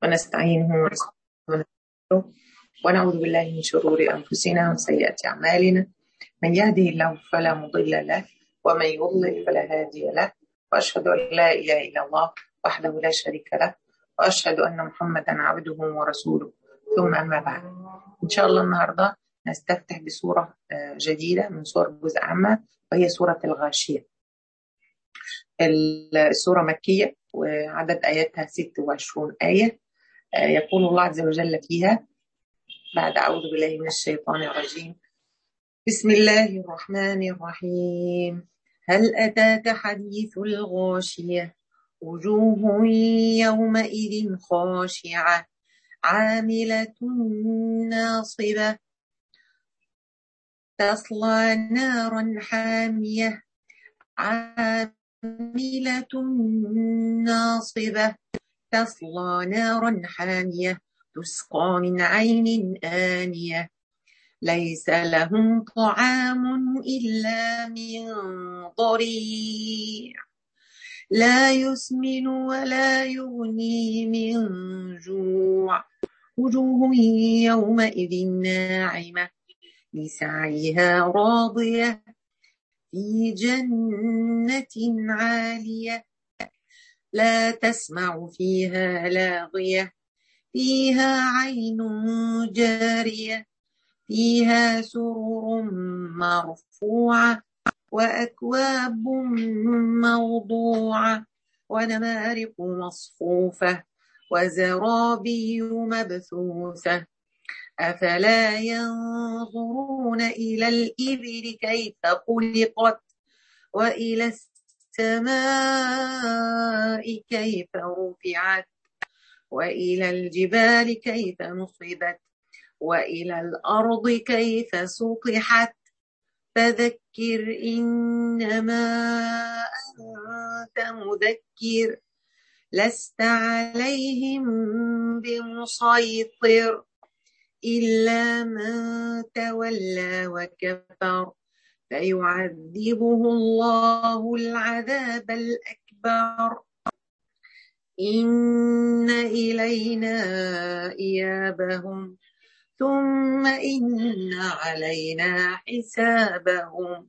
ونستعينه ونستغفره ونعوذ بالله من شرور أنفسنا وسيئات أعمالنا من يهده الله فلا مضل له ومن يضلل فلا هادي له وأشهد أن لا إله إلا الله وحده لا شريك له وأشهد أن محمدا عبده ورسوله ثم أما بعد إن شاء الله النهاردة نستفتح بسورة جديدة من سور جزء عامة وهي سورة الغاشية السورة مكية وعدد آياتها 26 آية يقول الله عز وجل فيها بعد أعوذ بالله من الشيطان الرجيم بسم الله الرحمن الرحيم هل أتاك حديث الغاشية وجوه يومئذ خاشعة عاملة ناصبة تصلى نارا حامية عاملة ناصبة تصلى نارا حامية تسقى من عين آنية ليس لهم طعام إلا من ضريع لا يسمن ولا يغني من جوع وجوه يومئذ ناعمة لسعيها راضية في جنة عالية لا تسمع فيها لاغية فيها عين جارية فيها سرر مرفوعة وأكواب موضوعة ونمارق مصفوفة وزرابي مبثوثة أفلا ينظرون إلى الإبل كيف خلقت وإلى السماء كيف رفعت وإلى الجبال كيف نصبت وإلى الأرض كيف سطحت فذكر إنما أنت مذكر لست عليهم بمسيطر إلا من تولى وكفر فيعذبه الله العذاب الأكبر إن إلينا إيابهم ثم إن علينا حسابهم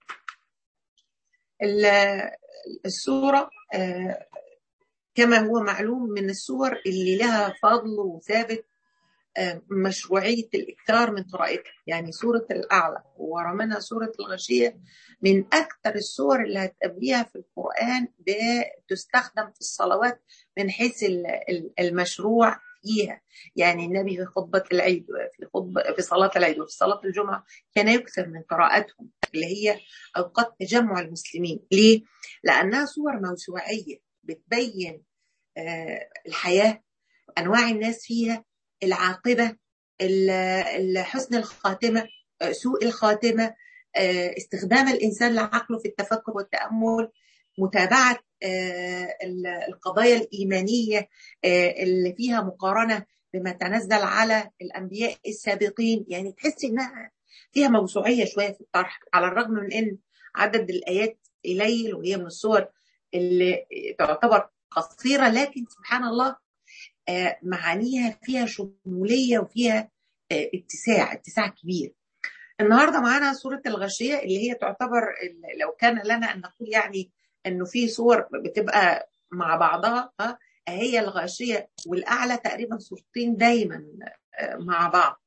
السورة كما هو معلوم من السور اللي لها فضل وثابت مشروعية الإكثار من قراءتها يعني سورة الأعلى ورا منها سورة الغشية من أكثر السور اللي هتقابليها في القرآن بتستخدم في الصلوات من حيث المشروع فيها يعني النبي في خطبة العيد في خطبة في صلاة العيد وفي صلاة الجمعة كان يكثر من قراءتهم اللي هي أوقات تجمع المسلمين ليه؟ لأنها صور موسوعية بتبين الحياة أنواع الناس فيها العاقبة حسن الخاتمة سوء الخاتمة استخدام الإنسان لعقله في التفكر والتأمل متابعة القضايا الإيمانية اللي فيها مقارنة بما تنزل على الأنبياء السابقين يعني تحس إنها فيها موسوعية شوية في الطرح على الرغم من إن عدد الآيات قليل وهي من الصور اللي تعتبر قصيرة لكن سبحان الله معانيها فيها شمولية وفيها اتساع اتساع كبير النهارده معانا سورة الغشية اللي هي تعتبر لو كان لنا أن نقول يعني أنه في صور بتبقى مع بعضها هي الغاشية والأعلى تقريبا صورتين دايما مع بعض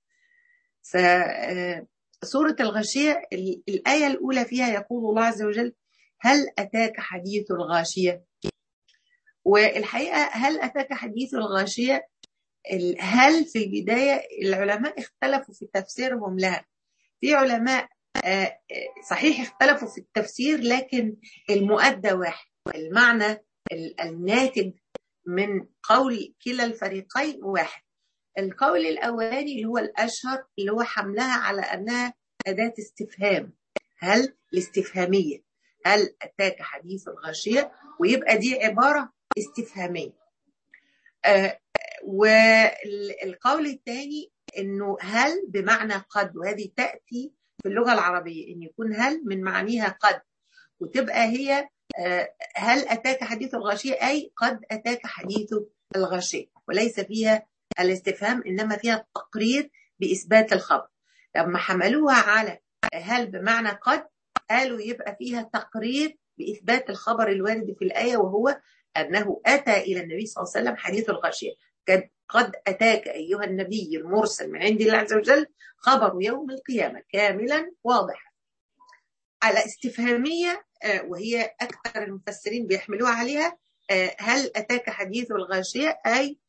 فسورة الغاشية الآية الأولى فيها يقول الله عز وجل هل أتاك حديث الغاشية والحقيقة هل أتاك حديث الغاشية هل في البداية العلماء اختلفوا في تفسيرهم لها في علماء صحيح اختلفوا في التفسير لكن المؤدى واحد المعنى الناتج من قول كلا الفريقين واحد القول الأولاني اللي هو الأشهر اللي هو حملها على أنها أداة استفهام هل الاستفهامية هل أتاك حديث الغاشية ويبقى دي عبارة استفهامية آه والقول الثاني انه هل بمعنى قد وهذه تاتي في اللغه العربيه ان يكون هل من معانيها قد وتبقى هي آه هل اتاك حديث الغاشيه اي قد اتاك حديث الغاشيه وليس فيها الاستفهام انما فيها التقرير باثبات الخبر لما حملوها على هل بمعنى قد قالوا يبقى فيها تقرير باثبات الخبر الوارد في الايه وهو انه اتى الى النبي صلى الله عليه وسلم حديث الغاشيه قد اتاك ايها النبي المرسل من عند الله عز وجل خبر يوم القيامه كاملا واضحا على استفهاميه وهي اكثر المفسرين بيحملوها عليها هل اتاك حديث الغاشيه اي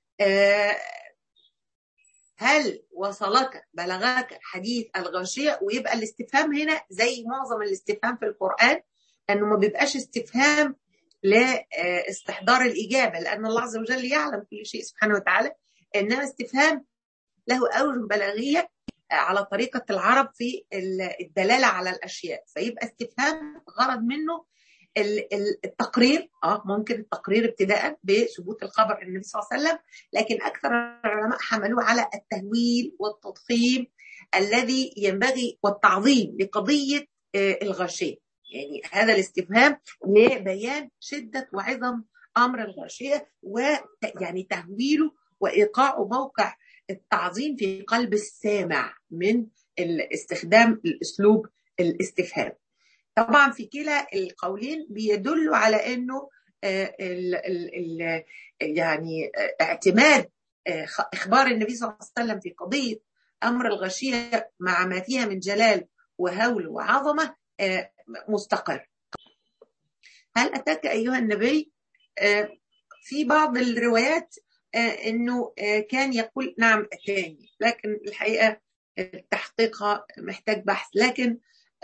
هل وصلك بلغك حديث الغاشيه ويبقى الاستفهام هنا زي معظم الاستفهام في القران انه ما بيبقاش استفهام لاستحضار الاجابه لان الله عز وجل يعلم كل شيء سبحانه وتعالى انما استفهام له اوجه بلاغيه على طريقه العرب في الدلاله على الاشياء فيبقى استفهام غرض منه التقرير اه ممكن التقرير ابتداء بثبوت الخبر النبي صلى الله عليه وسلم لكن اكثر العلماء حملوه على التهويل والتضخيم الذي ينبغي والتعظيم لقضيه الغاشيه يعني هذا الاستفهام لبيان شده وعظم امر الغاشيه ويعني تهويله وايقاع موقع التعظيم في قلب السامع من استخدام الاسلوب الاستفهام طبعا في كلا القولين بيدلوا على انه ال ال ال يعني اعتماد اخبار النبي صلى الله عليه وسلم في قضيه امر الغشيه مع ما فيها من جلال وهول وعظمه مستقر. هل اتاك ايها النبي في بعض الروايات انه كان يقول نعم اتاني لكن الحقيقه تحقيقها محتاج بحث لكن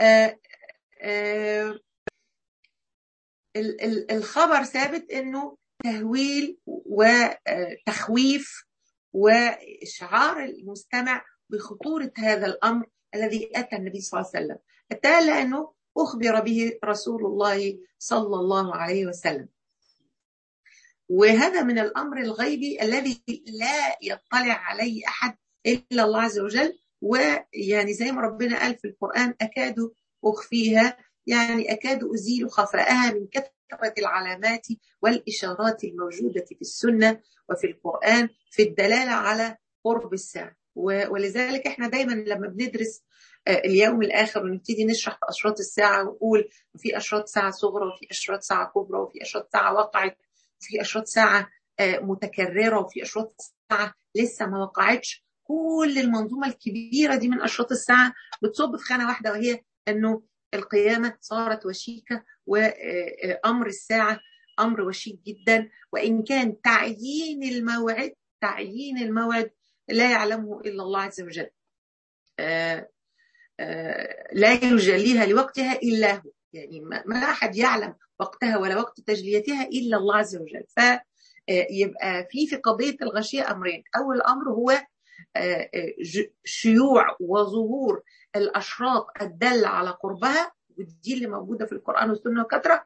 الخبر ثابت انه تهويل وتخويف واشعار المستمع بخطوره هذا الامر الذي اتى النبي صلى الله عليه وسلم اتى لانه اخبر به رسول الله صلى الله عليه وسلم وهذا من الامر الغيبي الذي لا يطلع عليه احد الا الله عز وجل ويعني زي ما ربنا قال في القران اكاد اخفيها يعني اكاد ازيل خفاءها من كثره العلامات والاشارات الموجوده في السنه وفي القران في الدلاله على قرب الساعه ولذلك احنا دايما لما بندرس اليوم الاخر ونبتدي نشرح في اشراط الساعه ونقول في اشراط ساعه صغرى وفي اشراط ساعه كبرى وفي اشراط ساعه وقعت وفي اشراط ساعه متكرره وفي اشراط ساعه لسه ما وقعتش كل المنظومه الكبيره دي من اشراط الساعه بتصب في خانه واحده وهي انه القيامه صارت وشيكه وامر الساعه امر وشيك جدا وان كان تعيين الموعد تعيين الموعد لا يعلمه الا الله عز وجل. لا يجليها لوقتها الا هو يعني ما احد يعلم وقتها ولا وقت تجليتها الا الله عز وجل فيبقى في في قضيه الغشيه امرين اول امر هو شيوع وظهور الاشراط الداله على قربها ودي اللي موجوده في القران والسنه وكثره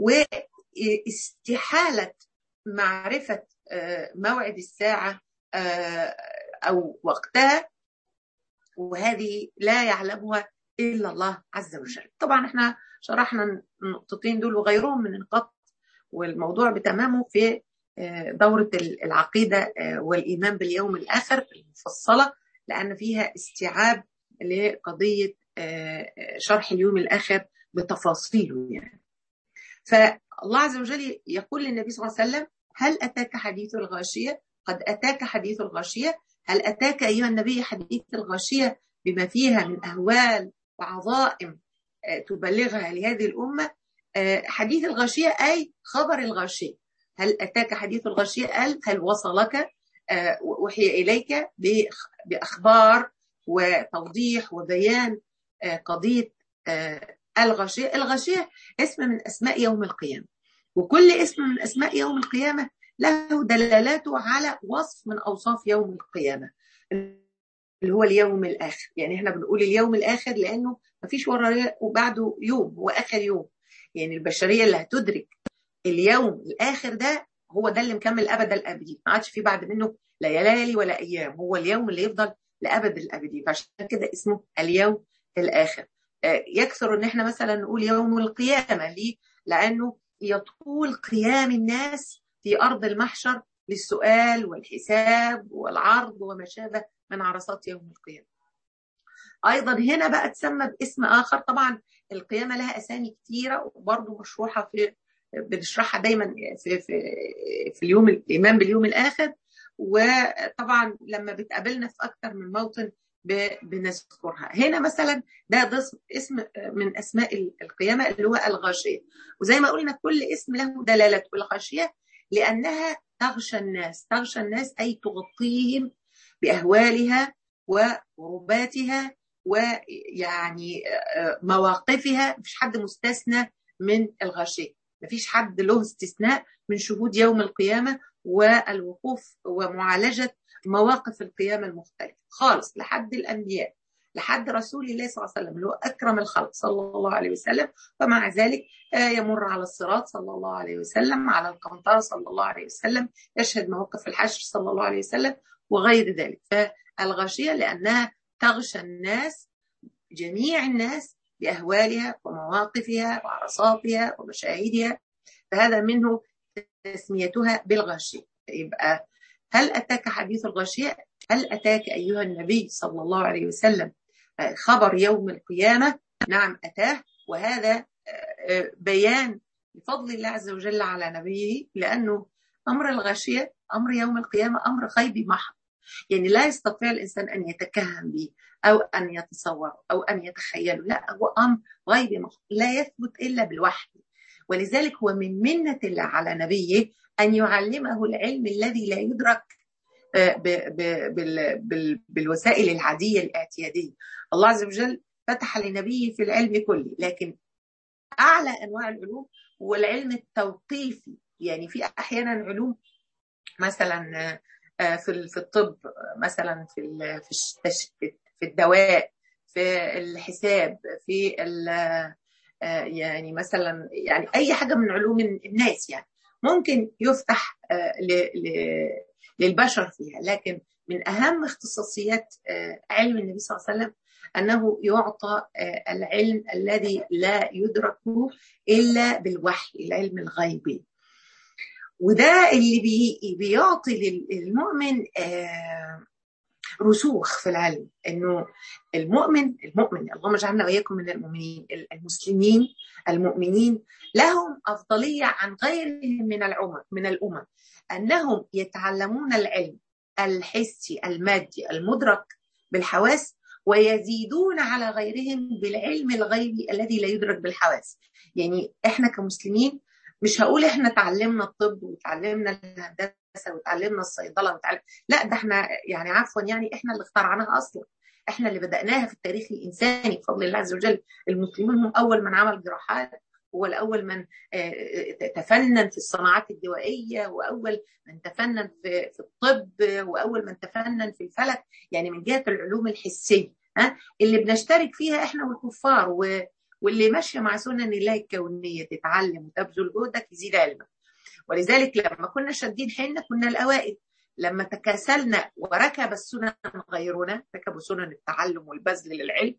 واستحاله معرفه موعد الساعه او وقتها وهذه لا يعلمها الا الله عز وجل طبعا احنا شرحنا النقطتين دول وغيرهم من النقاط والموضوع بتمامه في دورة العقيدة والإيمان باليوم الآخر المفصلة لأن فيها استيعاب لقضية شرح اليوم الآخر بتفاصيله يعني فالله عز وجل يقول للنبي صلى الله عليه وسلم هل أتاك حديث الغاشية قد أتاك حديث الغاشية هل أتاك أيها النبي حديث الغاشية بما فيها من أهوال وعظائم تبلغها لهذه الأمة حديث الغاشية أي خبر الغاشية هل أتاك حديث الغاشية قال هل وصلك وحي إليك بأخبار وتوضيح وبيان قضية الغاشية الغاشية اسم من أسماء يوم القيامة وكل اسم من أسماء يوم القيامة له دلالاته على وصف من أوصاف يوم القيامة اللي هو اليوم الآخر يعني احنا بنقول اليوم الآخر لأنه ما فيش وراه وبعده يوم هو آخر يوم يعني البشرية اللي هتدرك اليوم الآخر ده هو ده اللي مكمل أبد الأبدين ما عادش في بعد منه لا ليالي ولا أيام هو اليوم اللي يفضل لأبد الأبدين فعشان كده اسمه اليوم الآخر يكثر ان احنا مثلا نقول يوم القيامة ليه؟ لأنه يطول قيام الناس في أرض المحشر للسؤال والحساب والعرض وما شابه من عرصات يوم القيامة أيضا هنا بقى تسمى باسم آخر طبعا القيامة لها أسامي كثيرة وبرضه مشروحة في بنشرحها دايما في في في اليوم الايمان باليوم الاخر وطبعا لما بتقابلنا في اكثر من موطن بنذكرها هنا مثلا ده اسم من اسماء القيامه اللي هو الغاشيه وزي ما قلنا كل اسم له دلالته الغاشيه لانها تغشى الناس تغشى الناس اي تغطيهم باهوالها وغرباتها ويعني مواقفها مفيش حد مستثنى من الغاشيه مفيش حد له استثناء من شهود يوم القيامه والوقوف ومعالجه مواقف القيامة المختلفة خالص لحد الأنبياء لحد رسول الله صلى الله عليه وسلم اللي هو أكرم الخلق صلى الله عليه وسلم ومع ذلك يمر على الصراط صلى الله عليه وسلم على القنطرة صلى الله عليه وسلم يشهد مواقف الحشر صلى الله عليه وسلم وغير ذلك فالغاشية لأنها تغشى الناس جميع الناس بأهوالها ومواقفها وعرصاتها ومشاهدها فهذا منه تسميتها بالغاشية يبقى هل أتاك حديث الغاشية هل أتاك أيها النبي صلى الله عليه وسلم خبر يوم القيامة نعم أتاه وهذا بيان لفضل الله عز وجل على نبيه لأنه أمر الغاشية أمر يوم القيامة أمر غيبي محض يعني لا يستطيع الإنسان أن يتكهن به أو أن يتصور أو أن يتخيله لا هو أمر غيبي محض لا يثبت إلا بالوحي ولذلك هو من منة الله على نبيه أن يعلمه العلم الذي لا يدرك بالوسائل العادية الاعتيادية الله عز وجل فتح لنبيه في العلم كله لكن أعلى أنواع العلوم هو العلم التوقيفي يعني في أحيانا علوم مثلا في في الطب مثلا في في الدواء في الحساب في يعني مثلا يعني اي حاجه من علوم الناس يعني ممكن يفتح للبشر فيها لكن من اهم اختصاصيات علم النبي صلى الله عليه وسلم انه يعطى العلم الذي لا يدرك الا بالوحي العلم الغيبي وده اللي بي بيعطي للمؤمن رسوخ في العلم انه المؤمن المؤمن اللهم اجعلنا واياكم من المؤمنين المسلمين المؤمنين لهم افضليه عن غيرهم من الامم من الامم انهم يتعلمون العلم الحسي المادي المدرك بالحواس ويزيدون على غيرهم بالعلم الغيبي الذي لا يدرك بالحواس يعني احنا كمسلمين مش هقول احنا تعلمنا الطب وتعلمنا الهندسه وتعلمنا الصيدله وتعلم لا ده احنا يعني عفوا يعني احنا اللي اخترعناها اصلا احنا اللي بداناها في التاريخ الانساني بفضل الله عز وجل المسلمون هم اول من عمل جراحات هو الاول من تفنن في الصناعات الدوائيه واول من تفنن في الطب واول من تفنن في الفلك يعني من جهه العلوم الحسيه ها اللي بنشترك فيها احنا والكفار و واللي ماشيه مع سنن الله الكونيه تتعلم وتبذل جهدك يزيد علمك ولذلك لما كنا شادين حيلنا كنا الاوائل لما تكاسلنا وركب السنن غيرنا ركبوا سنن التعلم والبذل للعلم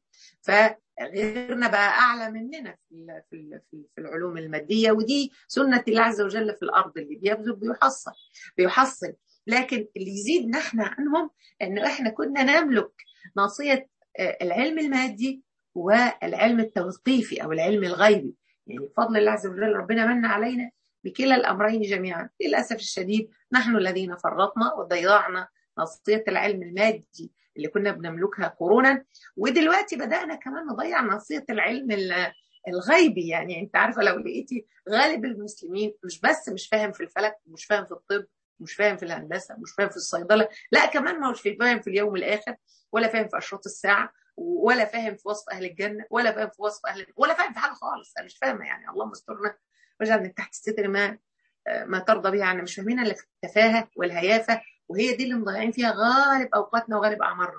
فغيرنا بقى اعلى مننا في في في العلوم الماديه ودي سنه الله عز وجل في الارض اللي بيبذل بيحصل بيحصل لكن اللي يزيدنا احنا عنهم انه احنا كنا نملك ناصيه العلم المادي والعلم التوقيفي او العلم الغيبي يعني بفضل الله عز وجل ربنا من علينا بكلا الامرين جميعا للاسف الشديد نحن الذين فرطنا وضيعنا ناصيه العلم المادي اللي كنا بنملكها قرونا ودلوقتي بدانا كمان نضيع ناصيه العلم الغيبي يعني انت عارفه لو لقيتي غالب المسلمين مش بس مش فاهم في الفلك مش فاهم في الطب مش فاهم في الهندسه مش فاهم في الصيدله لا كمان ما هوش فاهم في اليوم الاخر ولا فاهم في اشراط الساعه ولا فاهم في وصف اهل الجنه ولا فاهم في وصف اهل ولا فاهم في حاجه خالص انا مش فاهمه يعني اللهم استرنا واجعل من تحت الستر ما ما ترضى به عنا مش فاهمين الا في التفاهه والهيافه وهي دي اللي مضيعين فيها غالب اوقاتنا وغالب اعمارنا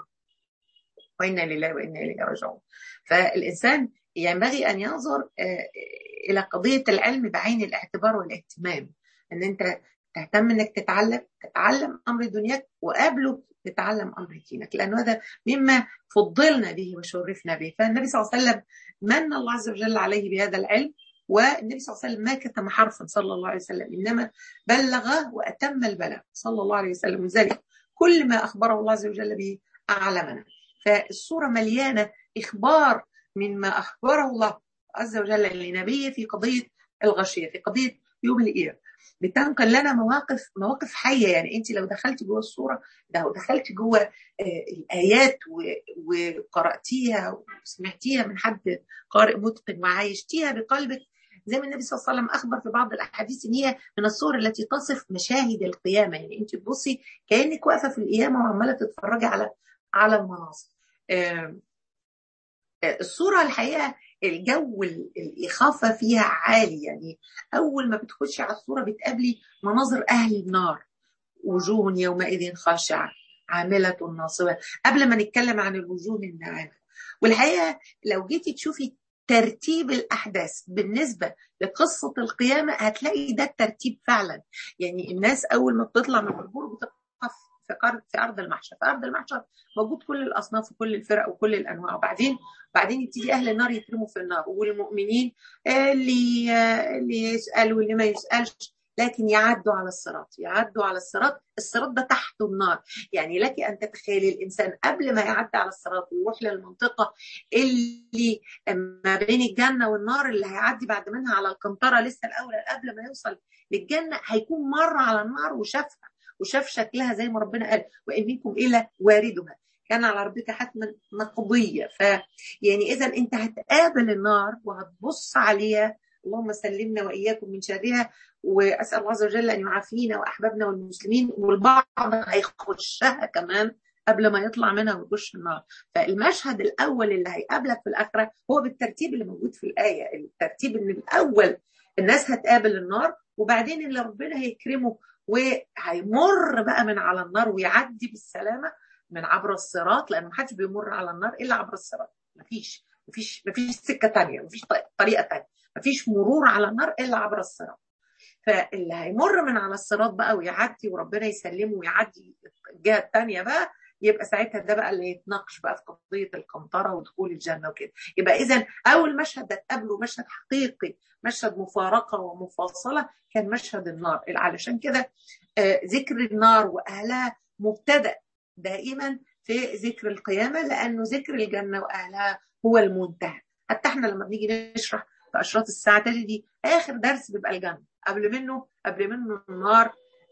وانا لله وانا اليه راجعون فالانسان ينبغي ان ينظر الى قضيه العلم بعين الاعتبار والاهتمام ان انت تهتم انك تتعلم تتعلم امر دنياك وقبله تتعلم امر دينك لانه هذا مما فضلنا به وشرفنا به فالنبي صلى الله عليه وسلم من الله عز وجل عليه بهذا العلم والنبي صلى الله عليه وسلم ما كتم حرفا صلى الله عليه وسلم انما بلغ واتم البلاغ صلى الله عليه وسلم لذلك كل ما اخبره الله عز وجل به اعلمنا فالصوره مليانه اخبار مما اخبره الله عز وجل لنبيه في قضيه الغشيه في قضيه يوم القيامه بتنقل لنا مواقف مواقف حيه يعني انت لو دخلتي جوه الصوره لو دخلتي جوه آه، الايات وقراتيها وسمعتيها من حد قارئ متقن وعايشتيها بقلبك زي ما النبي صلى الله عليه وسلم اخبر في بعض الاحاديث ان هي من الصور التي تصف مشاهد القيامه يعني انت تبصي كانك واقفه في القيامه وعماله تتفرجي على على المناظر آه، الصوره الحقيقه الجو الإخافة فيها عالي يعني أول ما بتخشي على الصورة بتقابلي مناظر أهل النار وجوه يومئذ خاشعة عاملة ناصبة قبل ما نتكلم عن الوجوه الناعمة والحقيقة لو جيتي تشوفي ترتيب الأحداث بالنسبة لقصة القيامة هتلاقي ده الترتيب فعلا يعني الناس أول ما بتطلع من القبور بتقف في ارض في ارض المحشر في ارض المحشر موجود كل الاصناف وكل الفرق وكل الانواع وبعدين بعدين يبتدي اهل النار يترموا في النار والمؤمنين اللي اللي يسال واللي ما يسالش لكن يعدوا على الصراط يعدوا على الصراط الصراط ده تحته النار يعني لك ان تتخيلي الانسان قبل ما يعدي على الصراط ويروح للمنطقه اللي ما بين الجنه والنار اللي هيعدي بعد منها على القنطره لسه الاول قبل ما يوصل للجنه هيكون مر على النار وشافها وشاف شكلها زي ما ربنا قال وان منكم الا واردها كان على ربك حتما مقضيه ف يعني اذا انت هتقابل النار وهتبص عليها اللهم سلمنا واياكم من شرها واسال الله عز وجل ان يعافينا واحبابنا والمسلمين والبعض هيخشها كمان قبل ما يطلع منها ويخش النار فالمشهد الاول اللي هيقابلك في الاخره هو بالترتيب اللي موجود في الايه الترتيب ان الاول الناس هتقابل النار وبعدين اللي ربنا هيكرمه وهيمر بقى من على النار ويعدي بالسلامه من عبر الصراط لان محدش بيمر على النار الا عبر الصراط مفيش مفيش مفيش سكه ثانيه مفيش طريقه ثانيه مفيش مرور على النار الا عبر الصراط فاللي هيمر من على الصراط بقى ويعدي وربنا يسلمه ويعدي الجهه الثانيه بقى يبقى ساعتها ده بقى اللي يتناقش بقى في قضيه القنطره ودخول الجنه وكده يبقى اذا اول مشهد تقابله مشهد حقيقي مشهد مفارقه ومفاصله كان مشهد النار علشان كده ذكر النار واهلها مبتدا دائما في ذكر القيامه لانه ذكر الجنه واهلها هو المنتهى حتى احنا لما بنيجي نشرح في اشراط الساعه دي اخر درس بيبقى الجنه قبل منه قبل منه النار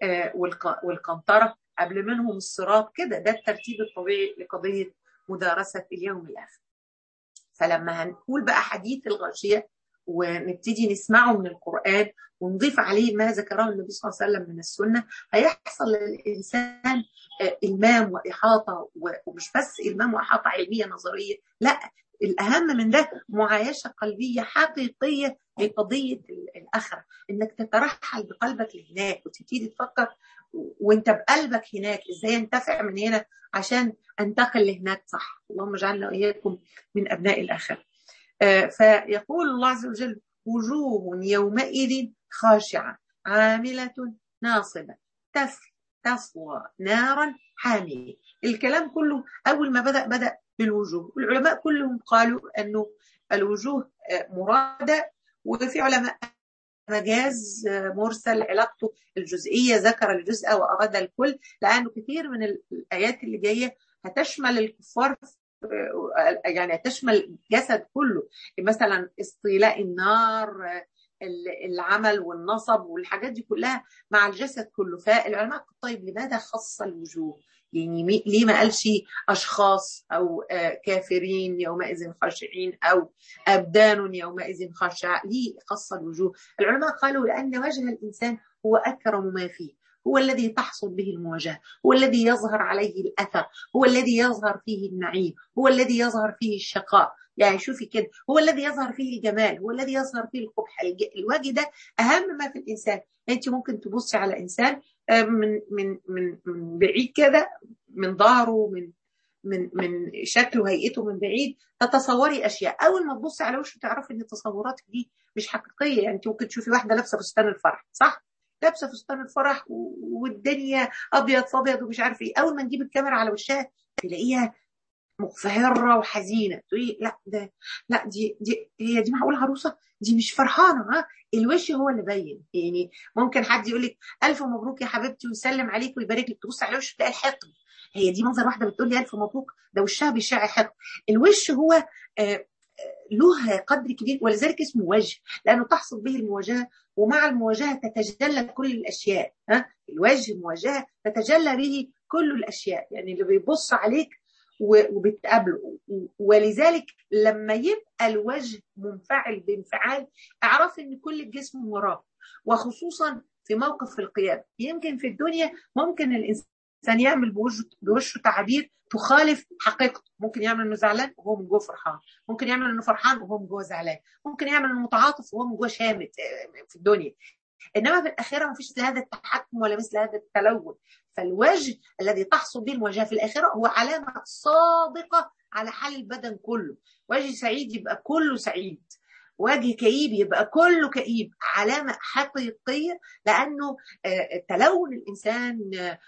والقنطره قبل منهم الصراط كده ده الترتيب الطبيعي لقضيه مدارسه اليوم الاخر فلما هنقول بقى حديث الغاشيه ونبتدي نسمعه من القرآن ونضيف عليه ما ذكره النبي صلى الله عليه وسلم من السنة هيحصل للإنسان إلمام وإحاطة ومش بس إلمام وإحاطة علمية نظرية لا الأهم من ده معايشة قلبية حقيقية لقضية الآخرة إنك تترحل بقلبك لهناك وتبتدي تفكر وانت بقلبك هناك ازاي انتفع من هنا عشان انتقل لهناك صح اللهم اجعلنا واياكم من ابناء الاخره فيقول الله عز وجل وجوه يومئذ خاشعة عاملة ناصبة تصلى نارا حامية الكلام كله أول ما بدأ بدأ بالوجوه والعلماء كلهم قالوا أنه الوجوه مرادة وفي علماء مجاز مرسل علاقته الجزئية ذكر الجزء وأراد الكل لأنه كثير من الآيات اللي جاية هتشمل الكفار يعني تشمل الجسد كله مثلا استيلاء النار العمل والنصب والحاجات دي كلها مع الجسد كله فالعلماء طيب لماذا خص الوجوه يعني ليه ما قالش اشخاص او كافرين يومئذ خاشعين او ابدان يومئذ خاشعه ليه خص الوجوه العلماء قالوا لان وجه الانسان هو اكرم ما فيه هو الذي تحصل به المواجهة هو الذي يظهر عليه الأثر هو الذي يظهر فيه النعيم هو الذي يظهر فيه الشقاء يعني شوفي كده هو الذي يظهر فيه الجمال هو الذي يظهر فيه القبح الوجه ده أهم ما في الإنسان أنت ممكن تبصي على إنسان من من من من بعيد كده من ظهره من من من شكله وهيئته من بعيد تتصوري اشياء اول ما تبصي على وشه تعرفي ان تصوراتك دي مش حقيقيه يعني انت ممكن تشوفي واحده لابسه فستان الفرح صح لابسه فستان الفرح والدنيا ابيض في ابيض ومش عارف ايه اول ما نجيب الكاميرا على وشها تلاقيها مقفهره وحزينه تقولي لا ده لا دي دي هي دي معقول عروسه دي مش فرحانه ها الوش هو اللي باين يعني ممكن حد يقول لك الف مبروك يا حبيبتي ويسلم عليك ويبارك لك تبص على الوش تلاقي الحقد هي دي منظر واحده بتقول لي الف مبروك ده وشها بيشع حقد الوش هو آه له قدر كبير ولذلك اسمه وجه لانه تحصل به المواجهه ومع المواجهه تتجلى كل الاشياء ها الوجه مواجهه تتجلى به كل الاشياء يعني اللي بيبص عليك وبتقابله ولذلك لما يبقى الوجه منفعل بانفعال اعرف ان كل الجسم وراه وخصوصا في موقف القيام يمكن في الدنيا ممكن الانسان يعمل بوجه بوشه تعابير تخالف حقيقته ممكن يعمل انه زعلان وهو من جوه فرحان ممكن يعمل انه فرحان وهو من جوه زعلان ممكن يعمل انه متعاطف وهو من جوه شامت في الدنيا انما في الاخره ما فيش مثل هذا التحكم ولا مثل هذا التلون فالوجه الذي تحصل به المواجهه في الاخره هو علامه صادقه على حال البدن كله وجه سعيد يبقى كله سعيد وجه كئيب يبقى كله كئيب علامة حقيقية لأنه تلون الإنسان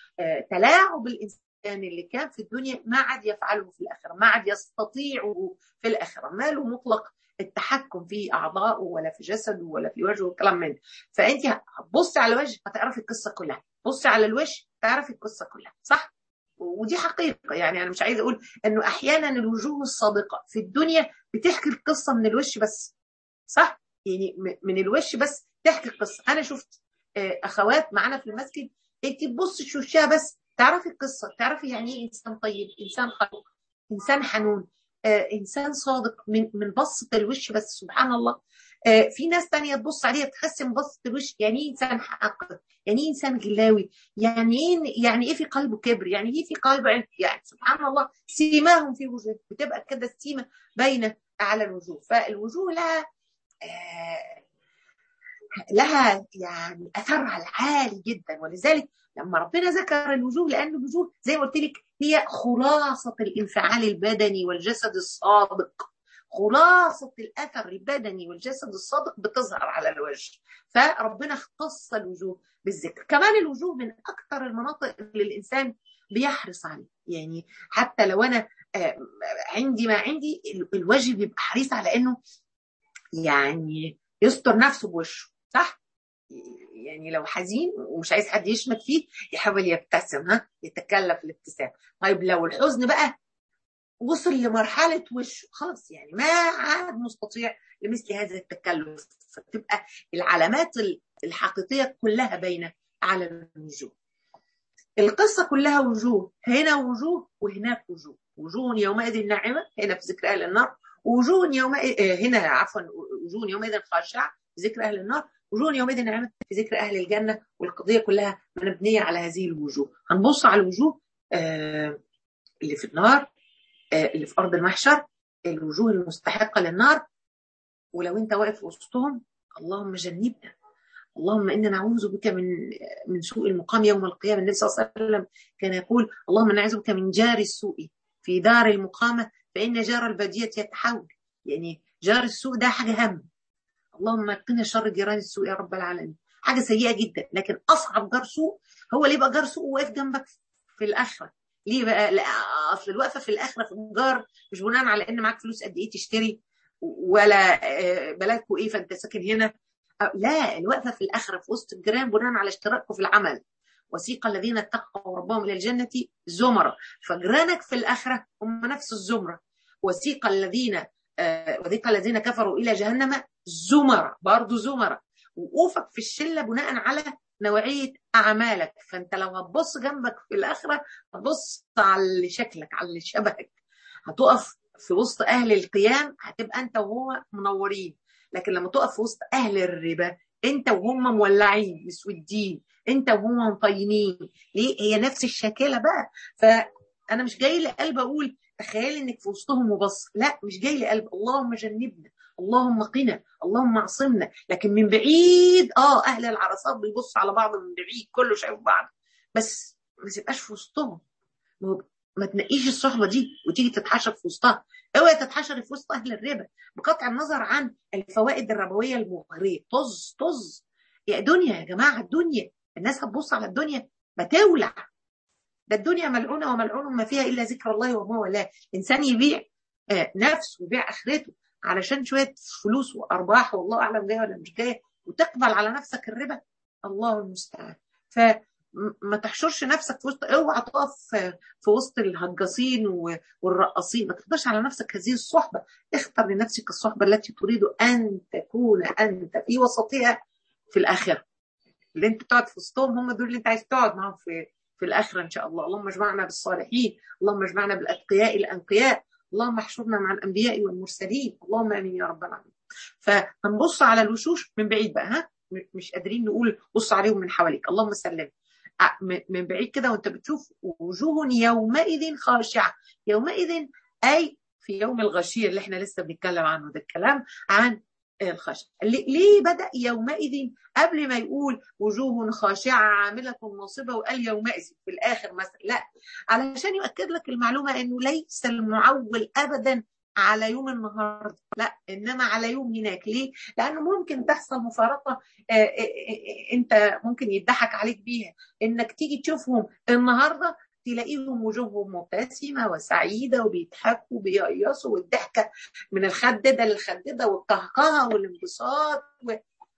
تلاعب الإنسان اللي كان في الدنيا ما عاد يفعله في الآخرة ما عاد يستطيعه في الآخرة ما له مطلق التحكم في أعضائه ولا في جسده ولا في وجهه والكلام من فأنت هتبصي على الوجه هتعرفي القصة كلها بصي على الوش تعرفي القصة كلها صح؟ ودي حقيقة يعني أنا مش عايزة أقول إنه أحيانا الوجوه الصادقة في الدنيا بتحكي القصة من الوش بس صح؟ يعني من الوش بس تحكي القصة أنا شفت أخوات معانا في المسجد أنت تبصي في وشها بس تعرفي القصة تعرفي يعني إيه إنسان طيب إنسان خلوق إنسان حنون آه، إنسان صادق من من بصة الوش بس سبحان الله آه، في ناس تانية تبص عليها تحس من بصة الوش يعني ايه انسان حقيقي يعني ايه انسان غلاوي يعني ايه يعني ايه في قلبه كبر يعني ايه في قلبه عند يعني سبحان الله سيماهم في وجوه بتبقى كده السيمه باينه على الوجوه فالوجوه لها آه لها يعني اثرها العالي جدا ولذلك لما ربنا ذكر الوجوه لان الوجوه زي ما قلت لك هي خلاصه الانفعال البدني والجسد الصادق خلاصة الأثر البدني والجسد الصادق بتظهر على الوجه فربنا اختص الوجوه بالذكر كمان الوجوه من أكثر المناطق اللي الإنسان بيحرص عليه يعني حتى لو أنا عندي ما عندي الوجه بيبقى حريص على أنه يعني يستر نفسه بوشه صح؟ يعني لو حزين ومش عايز حد يشمت فيه يحاول يبتسم ها يتكلف الابتسام طيب لو الحزن بقى وصل لمرحلة وشه خلاص يعني ما عاد مستطيع لمثل هذا التكلف فتبقى العلامات الحقيقية كلها باينة على الوجوه القصة كلها وجوه هنا وجوه وهناك وجوه وجوه يومئذ ناعمة هنا في ذكر أهل النار وجوه يومئذ هنا عفوا وجوه يومئذ خاشعة في ذكر أهل النار وجوه يومئذ ناعمة في ذكر أهل الجنة والقضية كلها مبنية على هذه الوجوه هنبص على الوجوه آه اللي في النار اللي في ارض المحشر الوجوه المستحقه للنار ولو انت واقف وسطهم اللهم جنبنا اللهم انا نعوذ بك من من سوء المقام يوم القيامه النبي صلى الله عليه وسلم كان يقول اللهم نعوذ بك من جار السوء في دار المقامه فان جار الباديه يتحول يعني جار السوء ده حاجه هم اللهم قنا شر جيران السوء يا رب العالمين حاجه سيئه جدا لكن اصعب جار سوء هو اللي يبقى جار سوء واقف جنبك في الاخره ليه بقى؟ لا اصل الوقفه في الاخره في الجار مش بناء على ان معاك فلوس قد ايه تشتري ولا بلدكوا ايه فانت ساكن هنا لا الوقفه في الاخره في وسط الجيران بناء على اشتراككم في العمل وسيق الذين اتقوا ربهم الى الجنه زمرا فجيرانك في الاخره هم نفس الزمره وسيق الذين وسيق الذين كفروا الى جهنم زمرا برضه زمرا وقوفك في الشله بناء على نوعية أعمالك فأنت لو هتبص جنبك في الآخرة هتبص على اللي شكلك على اللي شبهك هتقف في وسط أهل القيام هتبقى أنت وهو منورين لكن لما تقف في وسط أهل الربا أنت وهم مولعين مسودين أنت وهم مطينين ليه هي نفس الشكلة بقى فأنا مش جاي لي قلب أقول تخيل إنك في وسطهم وبص لا مش جاي لي قلب اللهم جنبنا اللهم قنا اللهم اعصمنا لكن من بعيد اه اهل العرصات بيبصوا على بعض من بعيد كله شايف بعض بس ما تبقاش في وسطهم ما تنقيش الصحبه دي وتيجي تتحشر في وسطها اوعي تتحشر في وسط اهل الربا بقطع النظر عن الفوائد الربويه المغريه طز طز يا دنيا يا جماعه الدنيا الناس هتبص على الدنيا ما تولع ده الدنيا ملعونه وملعون ما فيها الا ذكر الله وما والاه الانسان يبيع نفسه ويبيع اخرته علشان شويه فلوس وارباح والله اعلم جايه ولا مش جايه وتقبل على نفسك الربا الله المستعان فما تحشرش نفسك في وسط اوعى تقف في وسط الهجاصين والرقاصين ما تقدرش على نفسك هذه الصحبه اختر لنفسك الصحبه التي تريد ان تكون انت في وسطها في الاخره اللي انت تقعد في وسطهم هم دول اللي انت عايز تقعد معاهم في في الاخره ان شاء الله اللهم اجمعنا بالصالحين اللهم اجمعنا بالاتقياء الانقياء اللهم احشرنا مع الانبياء والمرسلين اللهم امين يا رب العالمين فهنبص على الوشوش من بعيد بقى ها مش قادرين نقول بص عليهم من حواليك اللهم سلم من بعيد كده وانت بتشوف وجوه يومئذ خاشعه يومئذ اي في يوم الغشير اللي احنا لسه بنتكلم عنه ده الكلام عن الخشع ليه بدأ يومئذ قبل ما يقول وجوه خاشعة عاملة ناصبة وقال يومئذ في الآخر مثلا لا علشان يؤكد لك المعلومة أنه ليس المعول أبدا على يوم النهارده لا انما على يوم هناك ليه لانه ممكن تحصل مفارقه انت ممكن يضحك عليك بيها انك تيجي تشوفهم النهارده تلاقيهم وجوههم مبتسمه وسعيده وبيضحكوا وبيقيصوا والضحكه من الخدده للخدده والقهقهه والانبساط و...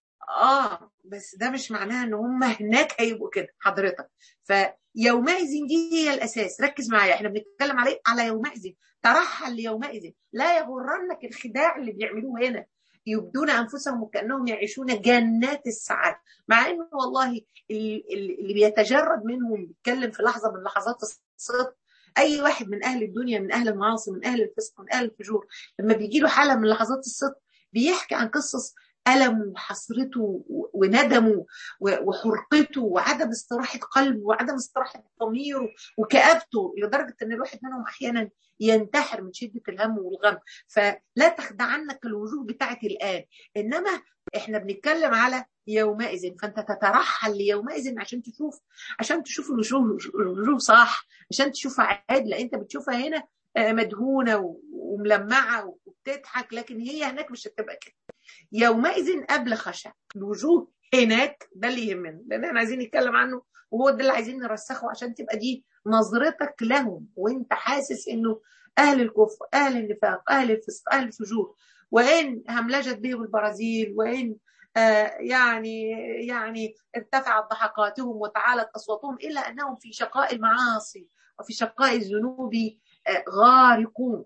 اه بس ده مش معناه ان هم هناك هيبقوا كده حضرتك فيومئذ دي هي الاساس ركز معايا احنا بنتكلم عليه على يومئذ ترحل ليومئذ لا يغرنك الخداع اللي بيعملوه هنا يبدون انفسهم وكانهم يعيشون جنات السعاده مع انه والله اللي بيتجرد منهم بيتكلم في لحظه من لحظات الصدق اي واحد من اهل الدنيا من اهل المعاصي من اهل الفسق من اهل الفجور لما بيجي له حاله من لحظات الصدق بيحكي عن قصص ألمه وحسرته وندمه وحرقته وعدم استراحة قلبه وعدم استراحة ضميره وكآبته لدرجة أن الواحد منهم أحيانا ينتحر من شدة الهم والغم فلا تخدعنك الوجوه بتاعت الآن إنما إحنا بنتكلم على يومئذ فأنت تترحل ليومئذ عشان تشوف عشان تشوف الوجوه الوجوه صح عشان تشوفها عادلة أنت بتشوفها هنا مدهونة وملمعة وبتضحك لكن هي هناك مش هتبقى كده يومئذ قبل خشع الوجوه هناك ده اللي يهمنا لان احنا عايزين نتكلم عنه وهو ده اللي عايزين نرسخه عشان تبقى دي نظرتك لهم وانت حاسس انه اهل الكفر اهل النفاق اهل الفسق اهل الفجور وان هملجت بهم البرازيل وان آه يعني يعني ارتفعت ضحكاتهم وتعالت اصواتهم الا انهم في شقاء المعاصي وفي شقاء الذنوب آه غارقون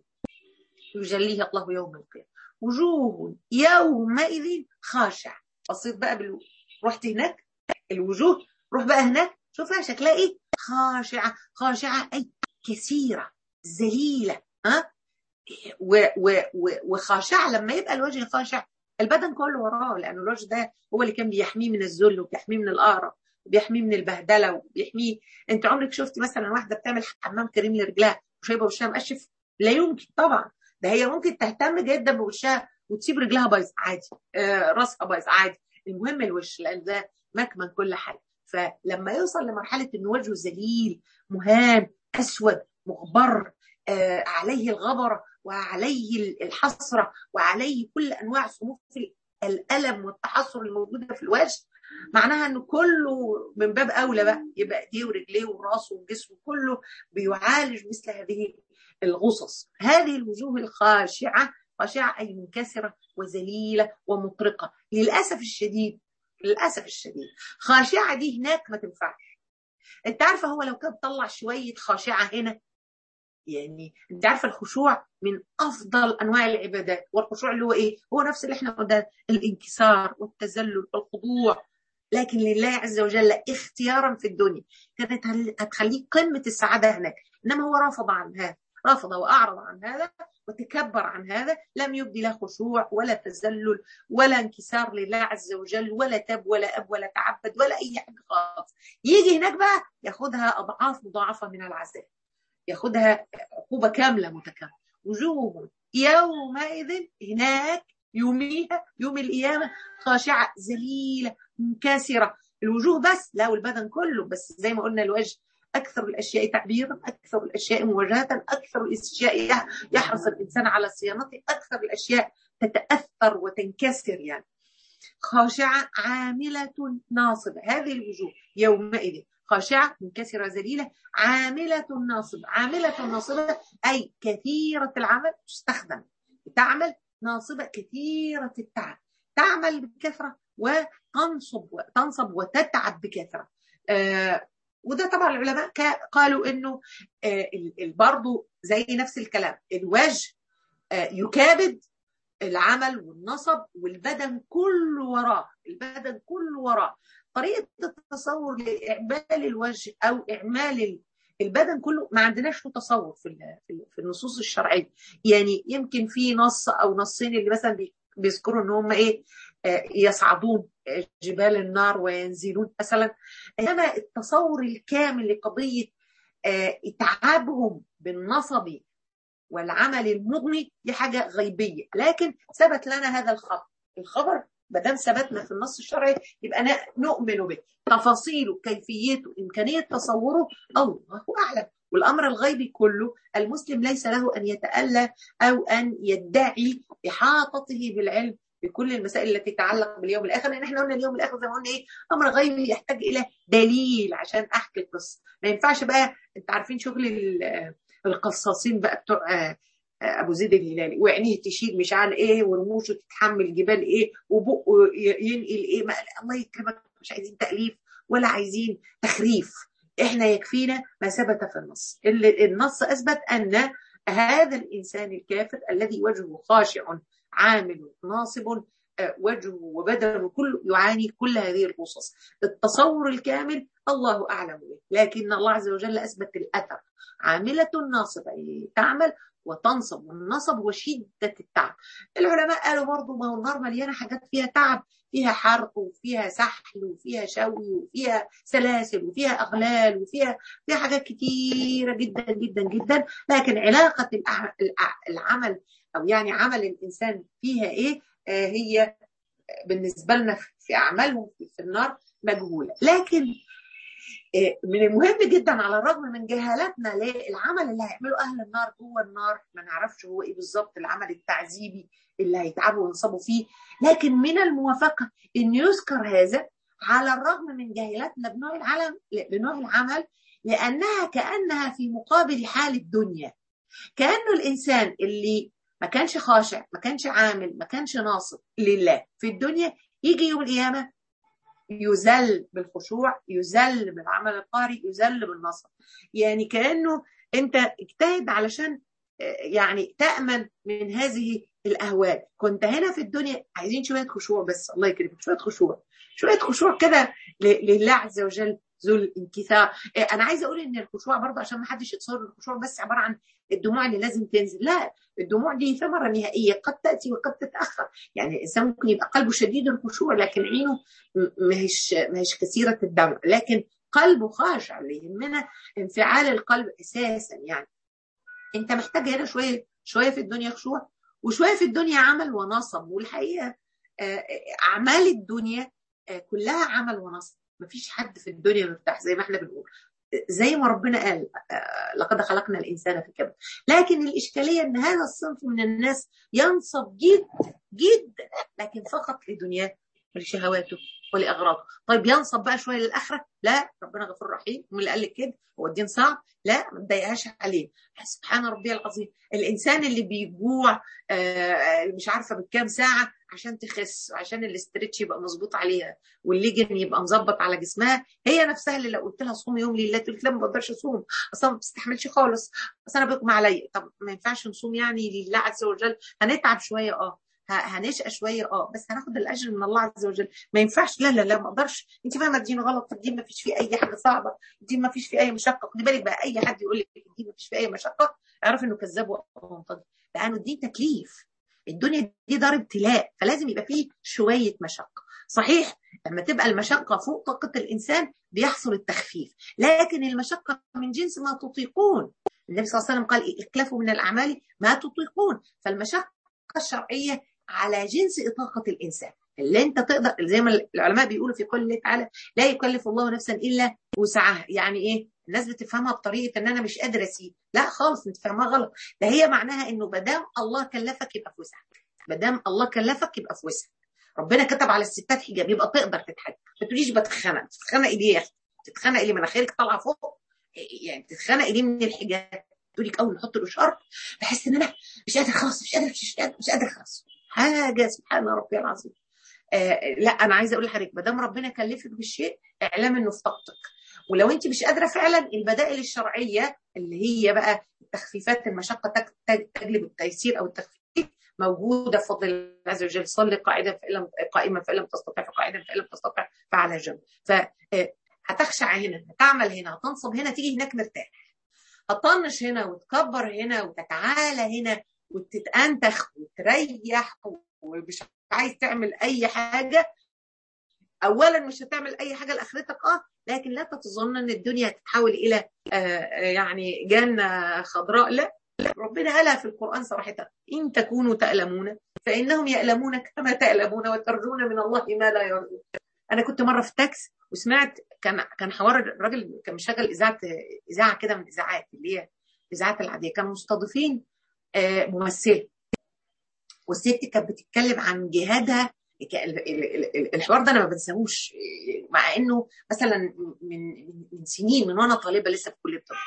يجليها الله يوم القيامه وجوه يومئذ خاشع بصيت بقى بالو... رحت هناك الوجوه روح بقى هناك شوفها شكلها ايه خاشعه خاشعه اي كثيره ذليله ها و... و... و... وخاشعه لما يبقى الوجه خاشع البدن كله وراه لان الوجه ده هو اللي كان بيحميه من الذل وبيحميه من القهره وبيحميه من البهدله وبيحميه انت عمرك شفت مثلا واحده بتعمل حمام كريم لرجلها وشايبه وشها مقشف لا يمكن طبعا ده هي ممكن تهتم جدا بوشها وتسيب رجلها بايظ عادي آه راسها بايظ عادي المهم الوش لان ده مكمن كل حاجه فلما يوصل لمرحله ان وجهه ذليل مهان اسود مغبر آه عليه الغبره وعليه الحسره وعليه كل انواع صنوف الالم والتحسر الموجوده في الوجه معناها انه كله من باب اولى بقى يبقى ايديه ورجليه وراسه وجسمه كله بيعالج مثل هذه الغصص هذه الوجوه الخاشعه خاشعه اي منكسره وذليله ومطرقه للاسف الشديد للاسف الشديد خاشعه دي هناك ما تنفعش انت عارفه هو لو كان طلع شويه خاشعه هنا يعني انت عارفه الخشوع من افضل انواع العبادات والخشوع اللي هو ايه هو نفس اللي احنا قلنا الانكسار والتذلل والخضوع لكن لله عز وجل اختيارا في الدنيا كانت هتخليك قمه السعاده هناك انما هو رفض عن هذا رفض واعرض عن هذا وتكبر عن هذا لم يبدي لا خشوع ولا تذلل ولا انكسار لله عز وجل ولا تب ولا اب ولا تعبد ولا اي حاجه خالص يجي هناك بقى ياخدها اضعاف مضاعفه من العذاب ياخدها عقوبه كامله متكامله وجوه يومئذ هناك يوميها يوم القيامه خاشعه ذليله منكسره الوجوه بس لا والبدن كله بس زي ما قلنا الوجه اكثر الاشياء تعبيرا اكثر الاشياء مواجهه اكثر الاشياء يحرص الانسان على صيانته اكثر الاشياء تتاثر وتنكسر يعني خاشعه عامله ناصبه هذه الوجوه يومئذ خاشعة منكسرة ذليلة عاملة ناصبة عاملة ناصبة أي كثيرة العمل تستخدم تعمل ناصبة كثيرة التعب تعمل بكثرة وتنصب تنصب وتتعب بكثرة آه وده طبعا العلماء قالوا انه آه برضه زي نفس الكلام الوجه آه يكابد العمل والنصب والبدن كله وراه البدن كله وراه طريقه التصور لاعمال الوجه او اعمال البدن كله ما عندناش له تصور في في النصوص الشرعيه يعني يمكن في نص او نصين اللي مثلا بيذكروا ان هم ايه يصعدون جبال النار وينزلون مثلا انما التصور الكامل لقضيه اتعابهم بالنصب والعمل المغني دي حاجه غيبيه لكن ثبت لنا هذا الخبر الخبر ما دام ثبتنا في النص الشرعي يبقى نؤمن به تفاصيله كيفيته امكانيه تصوره الله اعلم والامر الغيبي كله المسلم ليس له ان يتالى او ان يدعي احاطته بالعلم بكل المسائل التي تتعلق باليوم الاخر لان احنا قلنا اليوم الاخر زي ما قلنا ايه امر غيبي يحتاج الى دليل عشان احكي القصه ما ينفعش بقى انت عارفين شغل القصاصين بقى بتوع ابو زيد الهلالي وعينيه تشيل مش عارف ايه ورموشه تتحمل جبال ايه وبقه ينقل ايه ما الله يكرمك مش عايزين تاليف ولا عايزين تخريف احنا يكفينا ما ثبت في النص اللي النص اثبت ان هذا الانسان الكافر الذي وجهه خاشع عامل ناصب وجهه وبدنه كله يعاني كل هذه القصص التصور الكامل الله أعلم به لكن الله عز وجل أثبت الأثر عاملة ناصبة تعمل وتنصب والنصب هو شدة التعب العلماء قالوا برضو ما هو النار مليانة حاجات فيها تعب فيها حرق وفيها سحل وفيها شوي وفيها سلاسل وفيها أغلال وفيها فيها حاجات كتيرة جدا جدا جدا لكن علاقة العمل أو يعني عمل الإنسان فيها إيه آه هي بالنسبة لنا في أعمالهم في النار مجهولة لكن من المهم جدا على الرغم من جهالتنا للعمل اللي هيعمله اهل النار جوه النار ما نعرفش هو ايه بالظبط العمل التعذيبي اللي هيتعبوا وينصبوا فيه لكن من الموافقه ان يذكر هذا على الرغم من جهالتنا بنوع العمل بنوع العمل لانها كانها في مقابل حال الدنيا كانه الانسان اللي ما كانش خاشع ما كانش عامل ما كانش ناصب لله في الدنيا يجي يوم القيامه يذل بالخشوع يذل بالعمل القهري يذل بالنصر يعني كانه انت اجتهد علشان يعني تامن من هذه الاهوال كنت هنا في الدنيا عايزين شويه خشوع بس الله يكرمك شويه خشوع شويه خشوع كده لله عز وجل ذو الانكسار انا عايزه اقول ان الخشوع برضه عشان ما حدش يتصور الخشوع بس عباره عن الدموع اللي لازم تنزل لا الدموع دي ثمره نهائيه قد تاتي وقد تتاخر يعني الانسان ممكن يبقى قلبه شديد الخشوع لكن عينه ماهيش ماهيش كثيره الدمع لكن قلبه خاشع اللي يهمنا انفعال القلب اساسا يعني انت محتاج هنا شويه شويه في الدنيا خشوع وشويه في الدنيا عمل ونصب والحقيقه اعمال الدنيا كلها عمل ونصب مفيش حد في الدنيا مرتاح زي ما احنا بنقول زي ما ربنا قال لقد خلقنا الانسان في كبد لكن الاشكاليه ان هذا الصنف من الناس ينصب جدا جدا لكن فقط لدنياه ولشهواته ولاغراضه طيب ينصب بقى شويه للاخره لا ربنا غفور رحيم مين اللي قال لك كده هو الدين صعب لا ما تضايقهاش عليه سبحان ربي العظيم الانسان اللي بيجوع مش عارفه بكام ساعه عشان تخس وعشان الاسترتش يبقى مظبوط عليها والليجن يبقى مظبط على جسمها هي نفسها اللي لو قلت لها صوم يوم لله تقول لا ما بقدرش اصوم اصلا ما بتستحملش خالص اصل انا بيقوم عليا طب ما ينفعش نصوم يعني لله عز وجل هنتعب شويه اه هنشقى شويه اه بس هناخد الاجر من الله عز وجل ما ينفعش لا لا لا ما اقدرش انت فاهمه الدين غلط الدين ما فيش فيه اي حاجه صعبه الدين ما فيش فيه اي مشقه خدي بالك بقى اي حد يقول لك الدين ما فيش فيه اي مشقه اعرف انه كذاب ومنتظر لانه الدين تكليف الدنيا دي دار ابتلاء فلازم يبقى فيه شويه مشقه صحيح لما تبقى المشقه فوق طاقه الانسان بيحصل التخفيف لكن المشقه من جنس ما تطيقون النبي صلى الله عليه وسلم قال اكلفوا من الاعمال ما تطيقون فالمشقه الشرعيه على جنس إطاقة الإنسان اللي انت تقدر زي ما العلماء بيقولوا في قول الله تعالى لا يكلف الله نفسا الا وسعها يعني ايه الناس بتفهمها بطريقه ان انا مش قادره اسيب لا خالص انت فاهمها غلط ده هي معناها انه ما دام الله كلفك يبقى في وسعك ما دام الله كلفك يبقى في وسعك ربنا كتب على الستات حجاب يبقى تقدر تتحجب ما تقوليش بتخنق بتخنق ايه تتخنقي ليه مناخيرك طالعه فوق يعني تتخنقي ليه من الحجاب تقولي اول ما احط الاشارب بحس ان انا مش قادر خلاص مش قادر مش قادر مش قادر خلاص حاجه سبحان ربي العظيم آه لا انا عايزه اقول لحضرتك ما دام ربنا كلفك بالشيء اعلام انه في طاقتك ولو انت مش قادره فعلا البدائل الشرعيه اللي هي بقى التخفيفات المشقه تجلب التيسير او التخفيف موجوده بفضل الله عز وجل صلي قاعدا فان لم قائما فان لم تستطع فقاعدا فان لم تستطع فعلى جنب ف هتخشع هنا هتعمل هنا هتنصب هنا تيجي هناك مرتاح هتطنش هنا وتكبر هنا وتتعالى هنا وتتأنتخ وتريح ومش عايز تعمل اي حاجه اولا مش هتعمل اي حاجه لاخرتك اه لكن لا تتظن ان الدنيا تتحول الى آه يعني جنه خضراء لا ربنا قالها في القران صراحه ان تكونوا تألمون فانهم يألمون كما تألمون وترجون من الله ما لا يرجون انا كنت مره في تاكس وسمعت كان كان حوار الراجل كان مشغل اذاعه اذاعه كده من الاذاعات اللي هي الاذاعات العاديه كانوا مستضيفين آه ممثله والست كانت بتتكلم عن جهادها الحوار ده انا ما بنساهوش مع انه مثلا من من سنين من وانا طالبه لسه في كليه الطب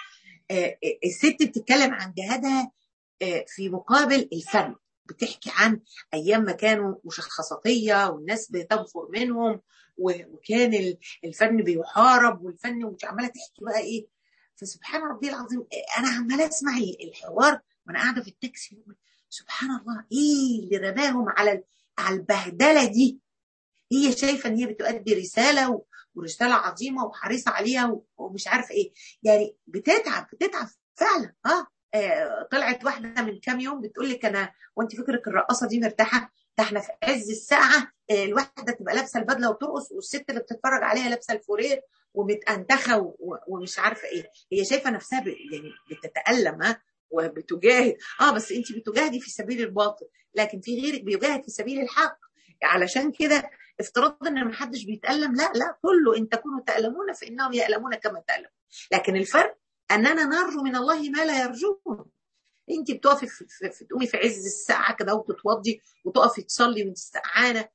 الست بتتكلم عن جهادها في مقابل الفن بتحكي عن ايام ما كانوا مشخصاتيه والناس بتنفر منهم وكان الفن بيحارب والفن ومش عماله تحكي بقى ايه فسبحان ربي العظيم انا عماله اسمع الحوار وانا قاعده في التاكسي سبحان الله ايه اللي رماهم على على البهدله دي هي شايفه ان هي بتؤدي رساله ورساله عظيمه وحريصه عليها ومش عارفه ايه يعني بتتعب بتتعب فعلا اه, آه طلعت واحده من كام يوم بتقول لك انا وانت فكرك الرقاصه دي مرتاحه ده احنا في عز الساعه آه الواحده تبقى لابسه البدله وترقص والست اللي بتتفرج عليها لابسه الفورير ومتأنتخه ومش عارفه ايه هي شايفه نفسها يعني بتتألم ها وبتجاهد اه بس انت بتجاهدي في سبيل الباطل لكن في غيرك بيجاهد في سبيل الحق علشان كده افتراض ان ما حدش بيتألم لا لا كله ان تكونوا تألمون فانهم يألمون كما تألم لكن الفرق اننا نرجو من الله ما لا يرجون انت بتقفي في, في, في تقومي في عز الساعه كده وتتوضي وتقفي تصلي وانت سقعانه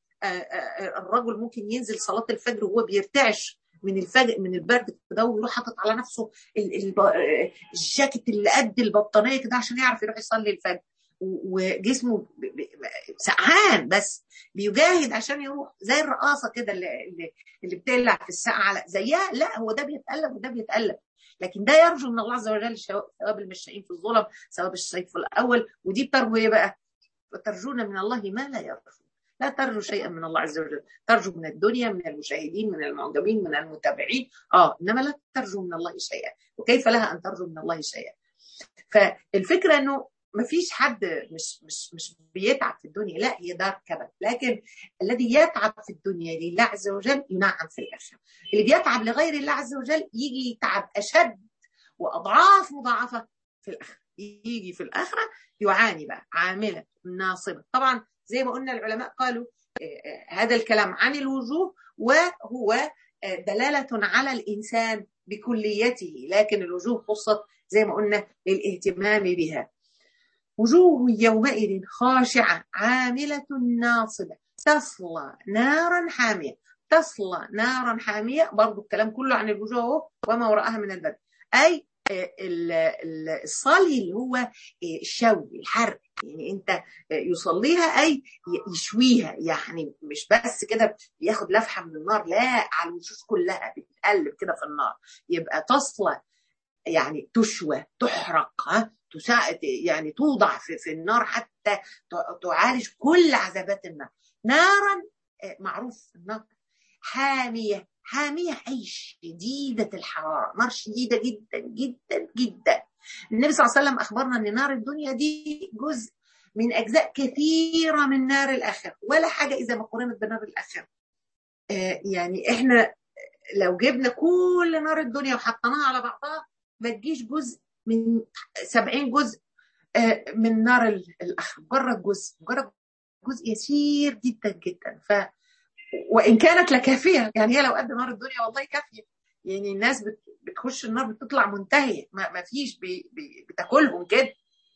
الرجل ممكن ينزل صلاه الفجر وهو بيرتعش من الفجر من البرد كده ويروح حاطط على نفسه الجاكيت اللي قد البطانيه كده عشان يعرف يروح يصلي الفجر وجسمه سقعان بس بيجاهد عشان يروح زي الرقاصه كده اللي اللي بتقلع في الساعه على زيها لا هو ده بيتقلب وده بيتقلب لكن ده يرجو من الله عز وجل ثواب المشائين في الظلم ثواب الشيء في الاول ودي بترجو ايه بقى؟ وترجون من الله ما لا يرجون لا ترجو شيئا من الله عز وجل ترجو من الدنيا من المشاهدين من المعجبين من المتابعين اه انما لا ترجو من الله شيئا وكيف لها ان ترجو من الله شيئا فالفكره انه ما فيش حد مش مش مش بيتعب في الدنيا لا هي دار كبد لكن الذي يتعب في الدنيا لله عز وجل ينعم في الاخره اللي بيتعب لغير الله عز وجل يجي يتعب اشد واضعاف مضاعفه في الاخره يجي في الاخره يعاني بقى عامله ناصبه طبعا زي ما قلنا العلماء قالوا هذا الكلام عن الوجوه وهو دلاله على الانسان بكليته لكن الوجوه خصت زي ما قلنا للاهتمام بها وجوه يومئذ خاشعة عاملة ناصبة تصلى نارا حامية تصلى نارا حامية برضو الكلام كله عن الوجوه وما وراءها من البدن أي الصلي اللي هو الشوي الحرق يعني انت يصليها اي يشويها يعني مش بس كده بياخد لفحه من النار لا على الوشوش كلها بتتقلب كده في النار يبقى تصلى يعني تشوى تحرق ها تساعد يعني توضع في, في النار حتى تعالج كل عذابات النار نارا معروف النار حاميه حاميه اي شديده الحراره نار شديده جدا جدا جدا النبي صلى الله عليه وسلم اخبرنا ان نار الدنيا دي جزء من اجزاء كثيره من نار الاخره ولا حاجه اذا ما قارنت بنار الاخره آه يعني احنا لو جبنا كل نار الدنيا وحطيناها على بعضها ما تجيش جزء من 70 جزء من نار الاخره مجرد جزء مجرد جزء يسير جدا جدا ف وان كانت لكافيه يعني هي لو قد نار الدنيا والله كافيه يعني الناس بتخش النار بتطلع منتهيه ما فيش بي بي بتاكلهم كده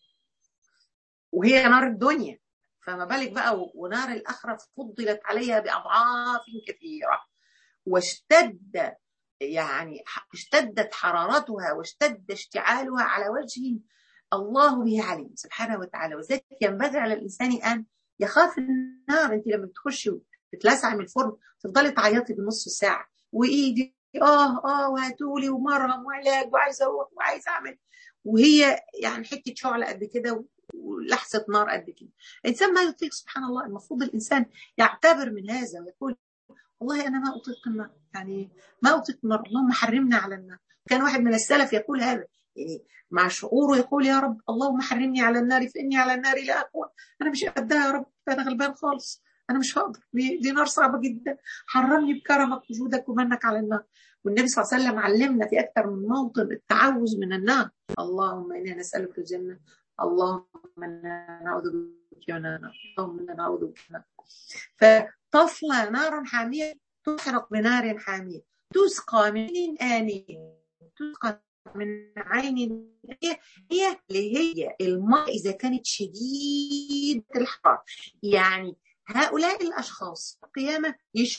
وهي نار الدنيا فما بالك بقى ونار الاخره فضلت عليها باضعاف كثيره واشتد يعني اشتدت حرارتها واشتد اشتعالها على وجه الله به عليم سبحانه وتعالى وذلك ينبغي على الانسان ان يخاف النار انت لما بتخشي بتلسعي من الفرن تفضلي تعيطي بنص ساعه وايدي اه اه وهاتولي ومرهم وعلاج وعايزه اروح وعايزه اعمل وهي يعني حته شعله قد كده ولحظه نار قد كده الانسان ما يطيق سبحان الله المفروض الانسان يعتبر من هذا ويقول والله انا ما اطيق النار يعني ما اطيق النار اللهم حرمنا على النار كان واحد من السلف يقول هذا يعني مع شعوره يقول يا رب اللهم حرمني على النار فاني على النار لا اقوى انا مش قدها يا رب انا غلبان خالص انا مش هقدر دي نار صعبه جدا حرمني بكرمك وجودك ومنك على النار والنبي صلى الله عليه وسلم علمنا في اكثر من موطن التعوذ من النار اللهم انا نسالك الجنه اللهم انا نعوذ بك من النار اللهم انا نعوذ بك من فتصلى نارا حاميه تحرق بنار حاميه تسقى من آنية تسقى من عين هي هي اللي هي الماء إذا كانت شديدة الحرارة يعني هؤلاء الأشخاص القيامة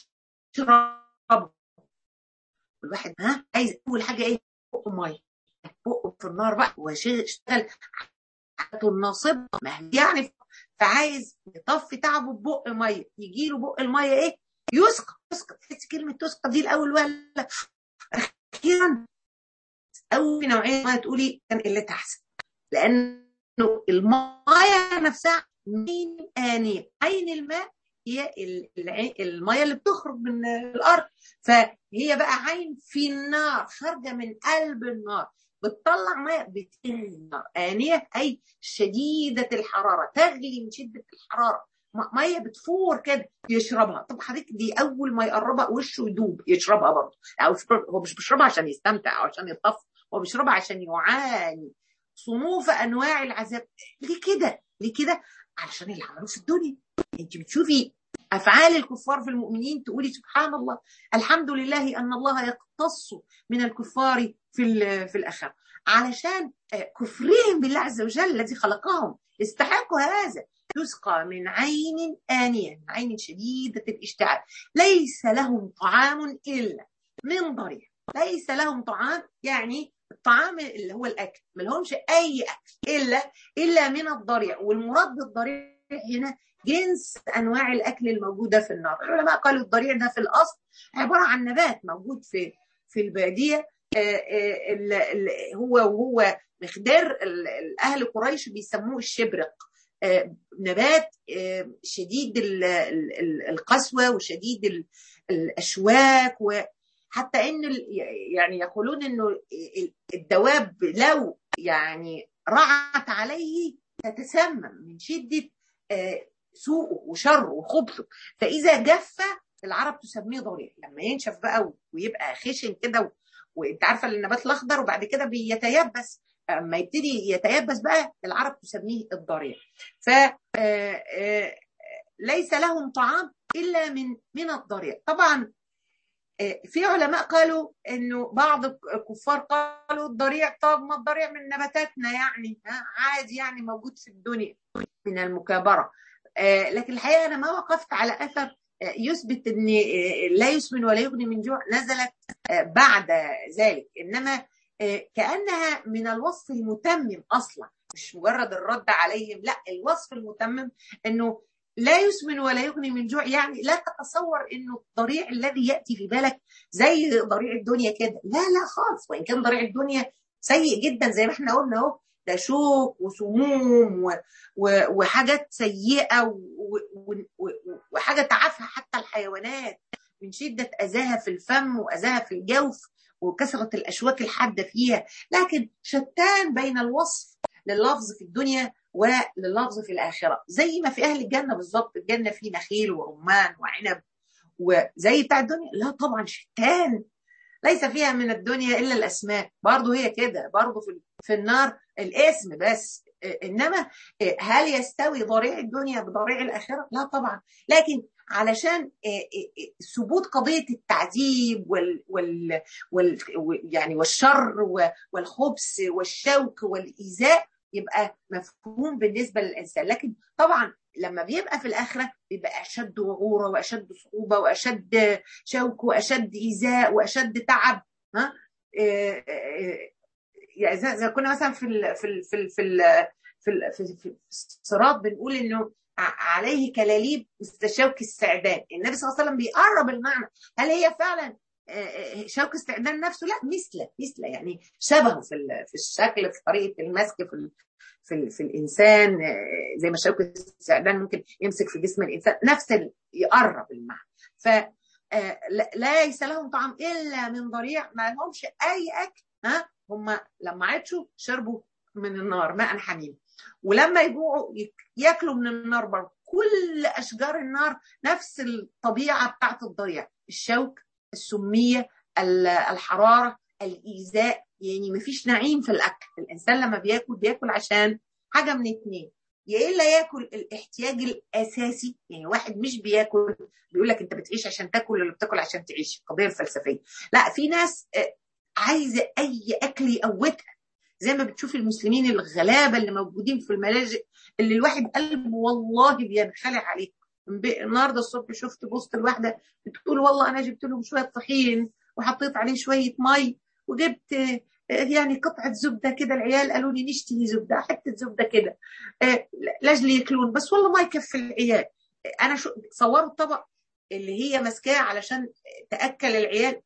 يشربوا الواحد ها عايز أول حاجة إيه بقه مية بقه في النار بقى واشتغل حياته الناصبة يعني فعايز يطفي تعبه ببق مية يجي له بق المية إيه يسقى يسقى تحس كلمة تسقى دي الأول ولا أخيرا أول نوعية ما تقولي كان قلتها أحسن لأنه المايه نفسها من آنية عين الماء هي المايه اللي بتخرج من الأرض فهي بقى عين في النار خارجة من قلب النار بتطلع ماء بتغلي النار آنية أي شديدة الحرارة تغلي من شدة الحرارة ميه بتفور كده يشربها طب حضرتك دي اول ما يقربها وشه يدوب يشربها برضه او هو مش بيشربها عشان يستمتع او عشان يطفي هو بيشربها عشان يعاني صنوف انواع العذاب ليه كده ليه كده علشان اللي عملوه في الدنيا انت بتشوفي افعال الكفار في المؤمنين تقولي سبحان الله الحمد لله ان الله يقتص من الكفار في في الاخره علشان كفرهم بالله عز وجل الذي خلقهم استحقوا هذا تسقى من عين آنية عين شديدة الاشتعال ليس لهم طعام إلا من ضريع ليس لهم طعام يعني الطعام اللي هو الأكل ما لهمش أي أكل إلا إلا من الضريع والمراد بالضريع هنا جنس أنواع الأكل الموجودة في النار العلماء قالوا الضريع ده في الأصل عبارة عن نبات موجود في في البادية هو وهو مخدر أهل قريش بيسموه الشبرق نبات شديد القسوه وشديد الاشواك وحتى ان يعني يقولون انه الدواب لو يعني رعت عليه تتسمم من شده سوءه وشره وخبثه فاذا جف العرب تسميه ضريع لما ينشف بقى ويبقى خشن كده وانت عارفه النبات الاخضر وبعد كده بيتيبس اما يبتدي يتيبس بقى العرب تسميه الضريع ف ليس لهم طعام الا من من الضريع طبعا في علماء قالوا انه بعض الكفار قالوا الضريع طب ما الضريع من نباتاتنا يعني عادي يعني موجود في الدنيا من المكابره لكن الحقيقه انا ما وقفت على اثر يثبت ان لا يسمن ولا يغني من جوع نزلت بعد ذلك انما كانها من الوصف المتمم اصلا مش مجرد الرد عليهم لا الوصف المتمم انه لا يسمن ولا يغني من جوع يعني لا تتصور انه الضريع الذي ياتي في بالك زي ضريع الدنيا كده لا لا خالص وان كان ضريع الدنيا سيء جدا زي ما احنا قلنا اهو ده شوك وسموم و... و... وحاجات سيئه و... و... وحاجه تعافها حتى الحيوانات من شده اذاها في الفم واذاها في الجوف وكثره الاشواك الحاده فيها لكن شتان بين الوصف لللفظ في الدنيا ولللفظ في الآخرة زي ما في أهل الجنة بالظبط الجنة فيه نخيل ورمان وعنب وزي بتاع الدنيا لا طبعا شتان ليس فيها من الدنيا إلا الأسماء برضه هي كده برضه في, في النار الاسم بس إنما هل يستوي ضريع الدنيا بضريع الآخرة لا طبعا لكن علشان ثبوت قضية التعذيب وال, وال, وال يعني والشر والخبث والشوك والإيذاء يبقى مفهوم بالنسبه للانسان لكن طبعا لما بيبقى في الاخره بيبقى اشد وعوره واشد صعوبه واشد شوك واشد ايذاء واشد تعب ها يعني زي كنا مثلا في ال في ال في ال في ال في, ال في, في الصراط بنقول انه عليه كلاليب مثل شوك السعدان النبي صلى الله عليه وسلم بيقرب المعنى هل هي فعلا شوك استعدان نفسه لا مثله مثله يعني شبهه في في الشكل في طريقه المسك في في, في الانسان زي ما شوك الاستعدان ممكن يمسك في جسم الانسان نفس يقرب المعنى ف ليس لهم طعام الا من ضريع ما لهمش اي اكل ها هم لما عطشوا شربوا من النار ماء حميم ولما يجوعوا ياكلوا من النار برضه كل اشجار النار نفس الطبيعه بتاعت الضريع الشوك السميه الحراره الايذاء يعني مفيش نعيم في الاكل الانسان لما بياكل بياكل عشان حاجه من اتنين يا الا ياكل الاحتياج الاساسي يعني واحد مش بياكل بيقول لك انت بتعيش عشان تاكل ولا بتاكل عشان تعيش القضيه الفلسفيه لا في ناس عايزه اي اكل يقوتها زي ما بتشوف المسلمين الغلابه اللي موجودين في الملاجئ اللي الواحد قلبه والله بينخلع عليه النهارده الصبح شفت بوست الواحده بتقول والله انا جبت لهم شويه طحين وحطيت عليه شويه مي وجبت يعني قطعه زبده كده العيال قالوا لي نشتري زبده حته زبده كده لاجل ياكلون بس والله ما يكفي العيال انا شو صوروا الطبق اللي هي ماسكاه علشان تاكل العيال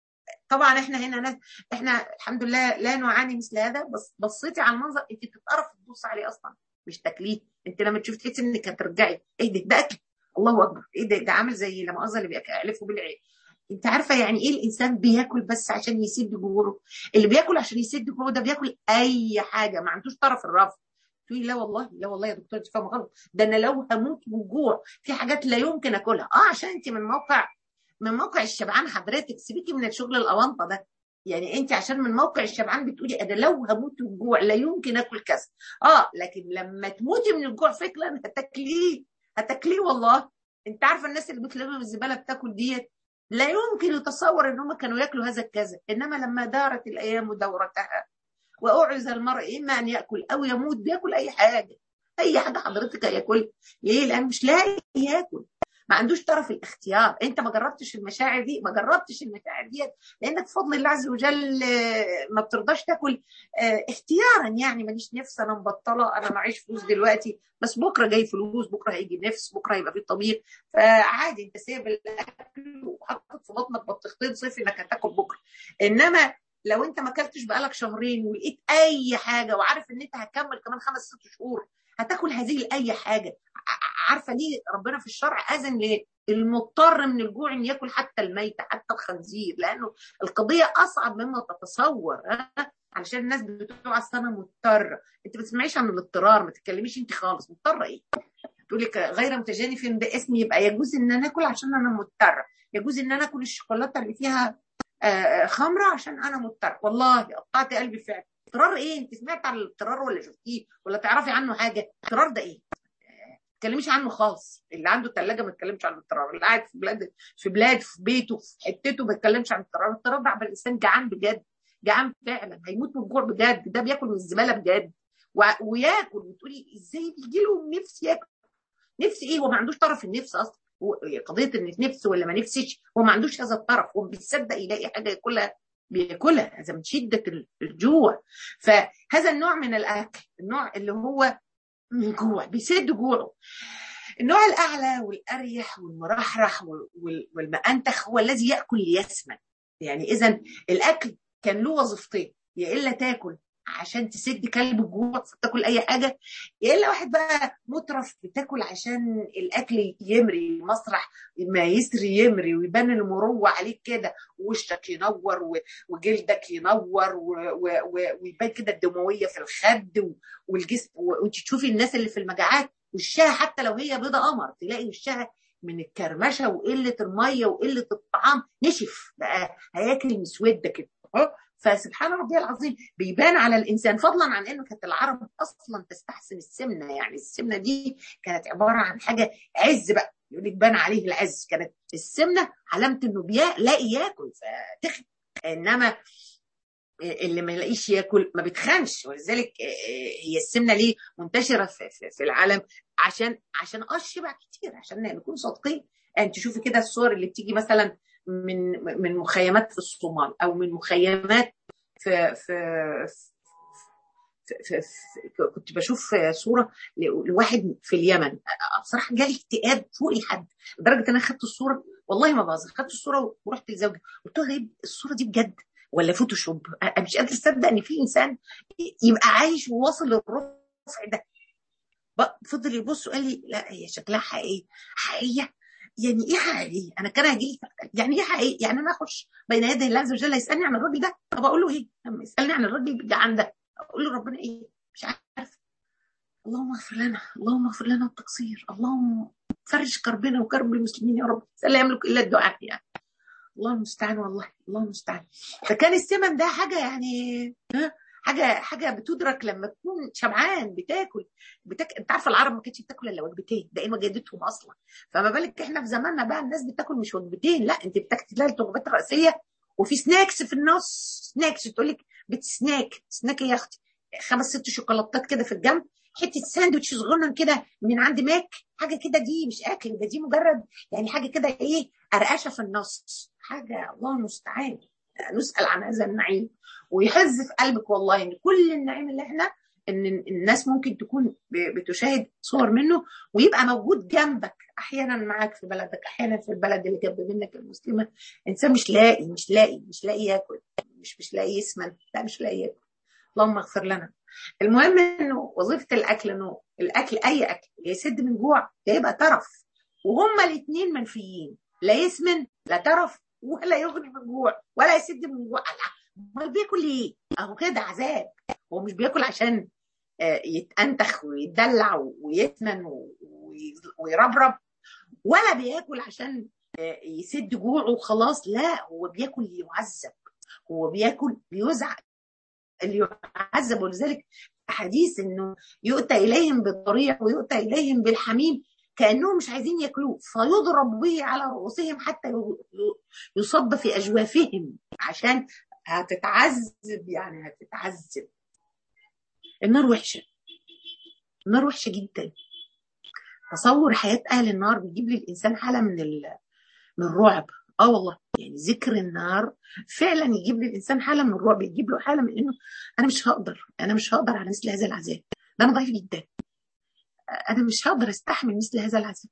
طبعا احنا هنا ناس احنا الحمد لله لا نعاني مثل هذا بس بصيتي على المنظر انت بتتقرف تبص عليه اصلا مش تكليف انت لما تشوف تحسي انك هترجعي ايه ده ده اكل الله اكبر ايه ده ده عامل زي لما مؤاخذه اللي بيعلفوا بالعين انت عارفه يعني ايه الانسان بياكل بس عشان يسد جوعه اللي بياكل عشان يسد جوعه ده بياكل اي حاجه ما عندوش طرف الرفض تقولي لا والله لا والله يا دكتور انت فاهمه غلط ده انا لو هموت بالجوع في حاجات لا يمكن اكلها اه عشان انت من موقع من موقع الشبعان حضرتك سيبيكي من الشغل الاونطه ده يعني انت عشان من موقع الشبعان بتقولي انا لو هموت بالجوع لا يمكن اكل كذا اه لكن لما تموتي من الجوع فعلا هتاكليه هتاكليه والله انت عارفه الناس اللي بتلم الزباله بتاكل ديت لا يمكن يتصور ان هم كانوا ياكلوا هذا الكذا انما لما دارت الايام دورتها واعز المرء اما ان ياكل او يموت بياكل اي حاجه اي حاجه حضرتك هياكلها ليه لان مش لاقي ياكل ما عندوش طرف الاختيار انت ما جربتش المشاعر دي ما جربتش المشاعر ديت لانك بفضل الله عز وجل ما بترضاش تاكل اختيارا يعني ماليش نفس انا مبطله انا معيش فلوس دلوقتي بس بكره جاي فلوس بكره هيجي نفس بكره هيبقى في طبيخ فعادي انت سايب الاكل وحاطط في بطنك بطيختين صيفي انك هتاكل بكره انما لو انت ما اكلتش بقالك شهرين ولقيت اي حاجه وعارف ان انت هتكمل كمان خمس ست شهور هتاكل هذه لاي حاجه عارفه ليه ربنا في الشرع اذن ليه المضطر من الجوع ان ياكل حتى الميت حتى الخنزير لانه القضيه اصعب مما تتصور علشان الناس بتوع السنه مضطره انت ما تسمعيش عن الاضطرار ما تتكلميش انت خالص مضطره ايه تقول لك غير متجانف باسم يبقى يجوز ان انا اكل عشان انا مضطره يجوز ان انا اكل الشوكولاته اللي فيها خمره عشان انا مضطر والله قطعت قلبي فعلا اضطرار ايه انت سمعت عن الاضطرار ولا شفتيه ولا تعرفي عنه حاجه الاضطرار ده ايه تتكلميش عنه خالص اللي عنده ثلاجه ما تتكلمش عن الاضطرار اللي قاعد في بلاد في بلاد في بيته في حتته ما يتكلمش عن الاضطرار الاضطرار ده عمل الانسان جعان بجد جعان فعلا هيموت من الجوع بجد ده بياكل من الزباله بجد و... وياكل وتقولي ازاي بيجي له نفس ياكل نفس ايه هو ما عندوش طرف النفس اصلا قضيه ان نفس ولا ما نفسش هو ما عندوش هذا الطرف هو بيصدق يلاقي حاجه ياكلها بياكلها هذا من شده الجوع فهذا النوع من الاكل النوع اللي هو من جوع بيسد جوعه النوع الاعلى والاريح والمرحرح والمأنتخ هو الذي ياكل ليسمن يعني اذا الاكل كان له وظيفتين يا الا تاكل عشان تسد كلب الجوع فتاكل اي حاجه يا الا واحد بقى مترف بتاكل عشان الاكل يمري مسرح ما يسري يمري ويبان المروه عليك كده ووشك ينور وجلدك ينور ويبان كده الدمويه في الخد والجسم وانت تشوفي الناس اللي في المجاعات وشها حتى لو هي بيضه قمر تلاقي وشها من الكرمشه وقله الميه وقله الطعام نشف بقى هياكل مسوده كده فسبحان ربي العظيم بيبان على الانسان فضلا عن انه كانت العرب اصلا تستحسن السمنه يعني السمنه دي كانت عباره عن حاجه عز بقى يقول لك بان عليه العز كانت السمنه علامه انه بيلاقي ياكل فتخن انما اللي ما يلاقيش ياكل ما بتخنش ولذلك هي السمنه ليه منتشره في, في, في العالم عشان عشان اه الشبع كتير عشان نكون صادقين يعني تشوفي كده الصور اللي بتيجي مثلا من من مخيمات في الصومال او من مخيمات في في في, في, في كنت بشوف صوره لواحد في اليمن بصراحه جالي اكتئاب فوق الحد لدرجه ان انا خدت الصوره والله ما بهزر خدت الصوره ورحت لزوجي قلت له الصوره دي بجد ولا فوتوشوب انا مش قادر اصدق ان في انسان يبقى عايش وواصل للرفع ده فضل يبص وقال لي لا هي شكلها حقيقيه حقيقيه يعني ايه حقيقيه؟ انا كان هيجي يعني ايه حقيقيه؟ يعني انا اخش بين يدي الله عز وجل يسالني عن الراجل ده طب اقول له ايه؟ لما يسالني عن الراجل الجعان ده اقول له ربنا ايه؟ مش عارف اللهم اغفر لنا اللهم اغفر لنا التقصير اللهم فرج كربنا وكرب المسلمين يا رب لا يملك الا الدعاء يعني الله المستعان والله الله المستعان فكان السمن ده حاجه يعني حاجه حاجه بتدرك لما تكون شبعان بتاكل بتاك... انت عارفه العرب ما كانتش بتاكل الا وجبتين ده ايه وجدتهم اصلا فما بالك احنا في زماننا بقى الناس بتاكل مش وجبتين لا انت بتاكل ثلاث وجبات رئيسيه وفي سناكس في النص سناكس تقول لك بتسناك سناك يا اختي خمس ست شوكولاتات كده في الجنب حته ساندوتش صغنن كده من عند ماك حاجه كده دي مش اكل ده دي مجرد يعني حاجه كده ايه قرقشه في النص حاجه الله المستعان نسال عن هذا النعيم ويحز في قلبك والله ان كل النعيم اللي احنا ان الناس ممكن تكون بتشاهد صور منه ويبقى موجود جنبك احيانا معاك في بلدك احيانا في البلد اللي جنب منك المسلمه انسان مش لاقي مش لاقي مش لاقي ياكل مش مش لاقي يسمن لا مش لاقي ياكل اللهم اغفر لنا المهم انه وظيفه الاكل انه الاكل اي اكل يسد من جوع يا يبقى ترف وهما الاثنين منفيين لا يسمن لا ترف ولا يغني من جوع ولا يسد من جوع امال بياكل ليه؟ اهو كده عذاب هو مش بياكل عشان يتأنتخ ويتدلع ويتمن ويربرب ولا بياكل عشان يسد جوعه وخلاص لا هو بياكل ليعذب هو بياكل ليزعج اللي يعذب ولذلك حديث انه يؤتى اليهم بالضريع ويؤتى اليهم بالحميم كانهم مش عايزين ياكلوه فيضرب به على رؤوسهم حتى يصب في اجوافهم عشان هتتعذب يعني هتتعذب النار وحشه النار وحشه جدا تصور حياه اهل النار بيجيب للانسان حاله من من الرعب اه والله يعني ذكر النار فعلا يجيب للانسان حاله من الرعب يجيب له حاله من انه انا مش هقدر انا مش هقدر على مثل هذا العذاب ده انا ضعيف جدا انا مش هقدر استحمل مثل هذا العذاب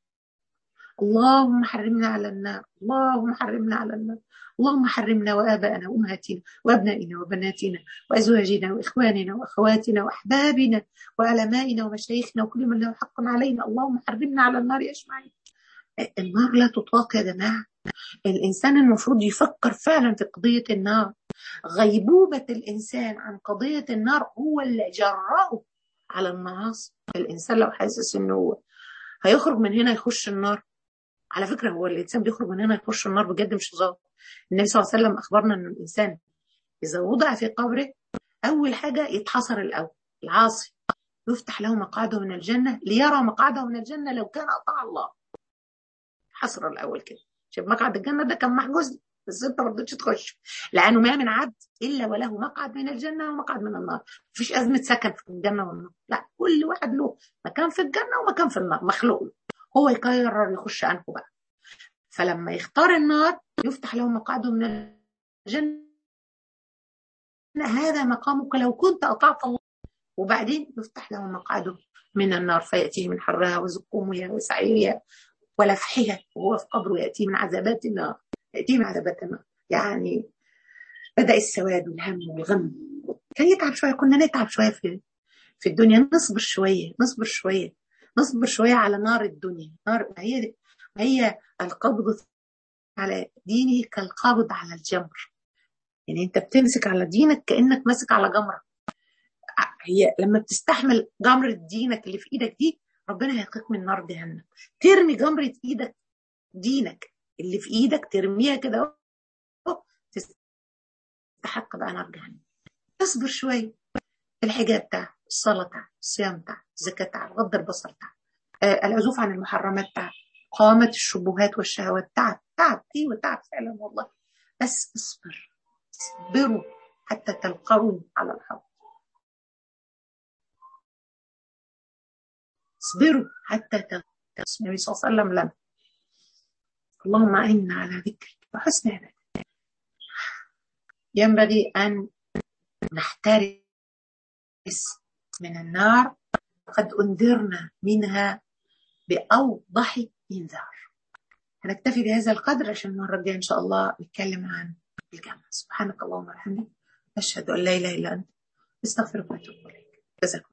اللهم حرمنا على النار اللهم حرمنا على النار اللهم حرمنا وآبائنا وأمهاتنا وأبنائنا وبناتنا وأزواجنا وإخواننا وأخواتنا وأحبابنا وعلمائنا ومشايخنا وكل من له حق علينا اللهم حرمنا على النار أجمعين النار لا تطاق يا جماعة الإنسان المفروض يفكر فعلا في قضية النار غيبوبة الإنسان عن قضية النار هو اللي جرأه على المعاصي الإنسان لو حاسس إنه هو هيخرج من هنا يخش النار على فكرة هو الإنسان بيخرج من هنا يخش النار بجد مش هزار النبي صلى الله عليه وسلم أخبرنا أن الإنسان إذا وضع في قبره أول حاجة يتحصر الأول العاصي يفتح له مقعده من الجنة ليرى مقعده من الجنة لو كان أطاع الله حصر الأول كده شوف مقعد الجنة ده كان محجوز بس انت ما رضيتش تخش لانه ما من عبد الا وله مقعد من الجنه ومقعد من النار مفيش ازمه سكن في الجنه والنار لا كل واحد له مكان في الجنه ومكان في النار مخلوق له هو يقرر يخش انه بقى فلما يختار النار يفتح له مقعده من الجنه هذا مقامك لو كنت اطعت الله وبعدين يفتح له مقعده من النار فياتيه من حرها وزقومها وسعيرها ولفحها وهو في قبره ياتيه من عذابات النار ياتيه من عذابات النار يعني بدا السواد والهم والغم كان يتعب شويه كنا نتعب شويه في في الدنيا نصبر شويه نصبر شويه نصبر شويه على نار الدنيا نار هي هي القبض على دينه كالقبض على الجمر يعني انت بتمسك على دينك كانك ماسك على جمره هي لما بتستحمل جمرة دينك اللي في ايدك دي ربنا هيقيك من نار جهنم ترمي جمرة ايدك دينك اللي في ايدك ترميها كده تستحق بقى نار جهنم اصبر شويه الحجاب بتاعك الصلاه بتاعك الصيام بتاعك الزكاه بتاعك غض البصر بتاعك آه العزوف عن المحرمات بتاعك قامة الشبهات والشهوات تعب تعب ايوه تعب فعلا والله بس اصبر اصبروا حتى تلقوني على الحوض اصبروا حتى تلقوني النبي صلى الله عليه وسلم لنا اللهم أعنا على ذكرك وحسن عبادتك ينبغي أن نحترس من النار قد أنذرنا منها بأوضح إنذار هنكتفي بهذا القدر عشان المرة الجاية إن شاء الله نتكلم عن الجنة سبحانك اللهم وبحمدك أشهد أن لا إله إلا أنت استغفرك وأتوب إليك جزاكم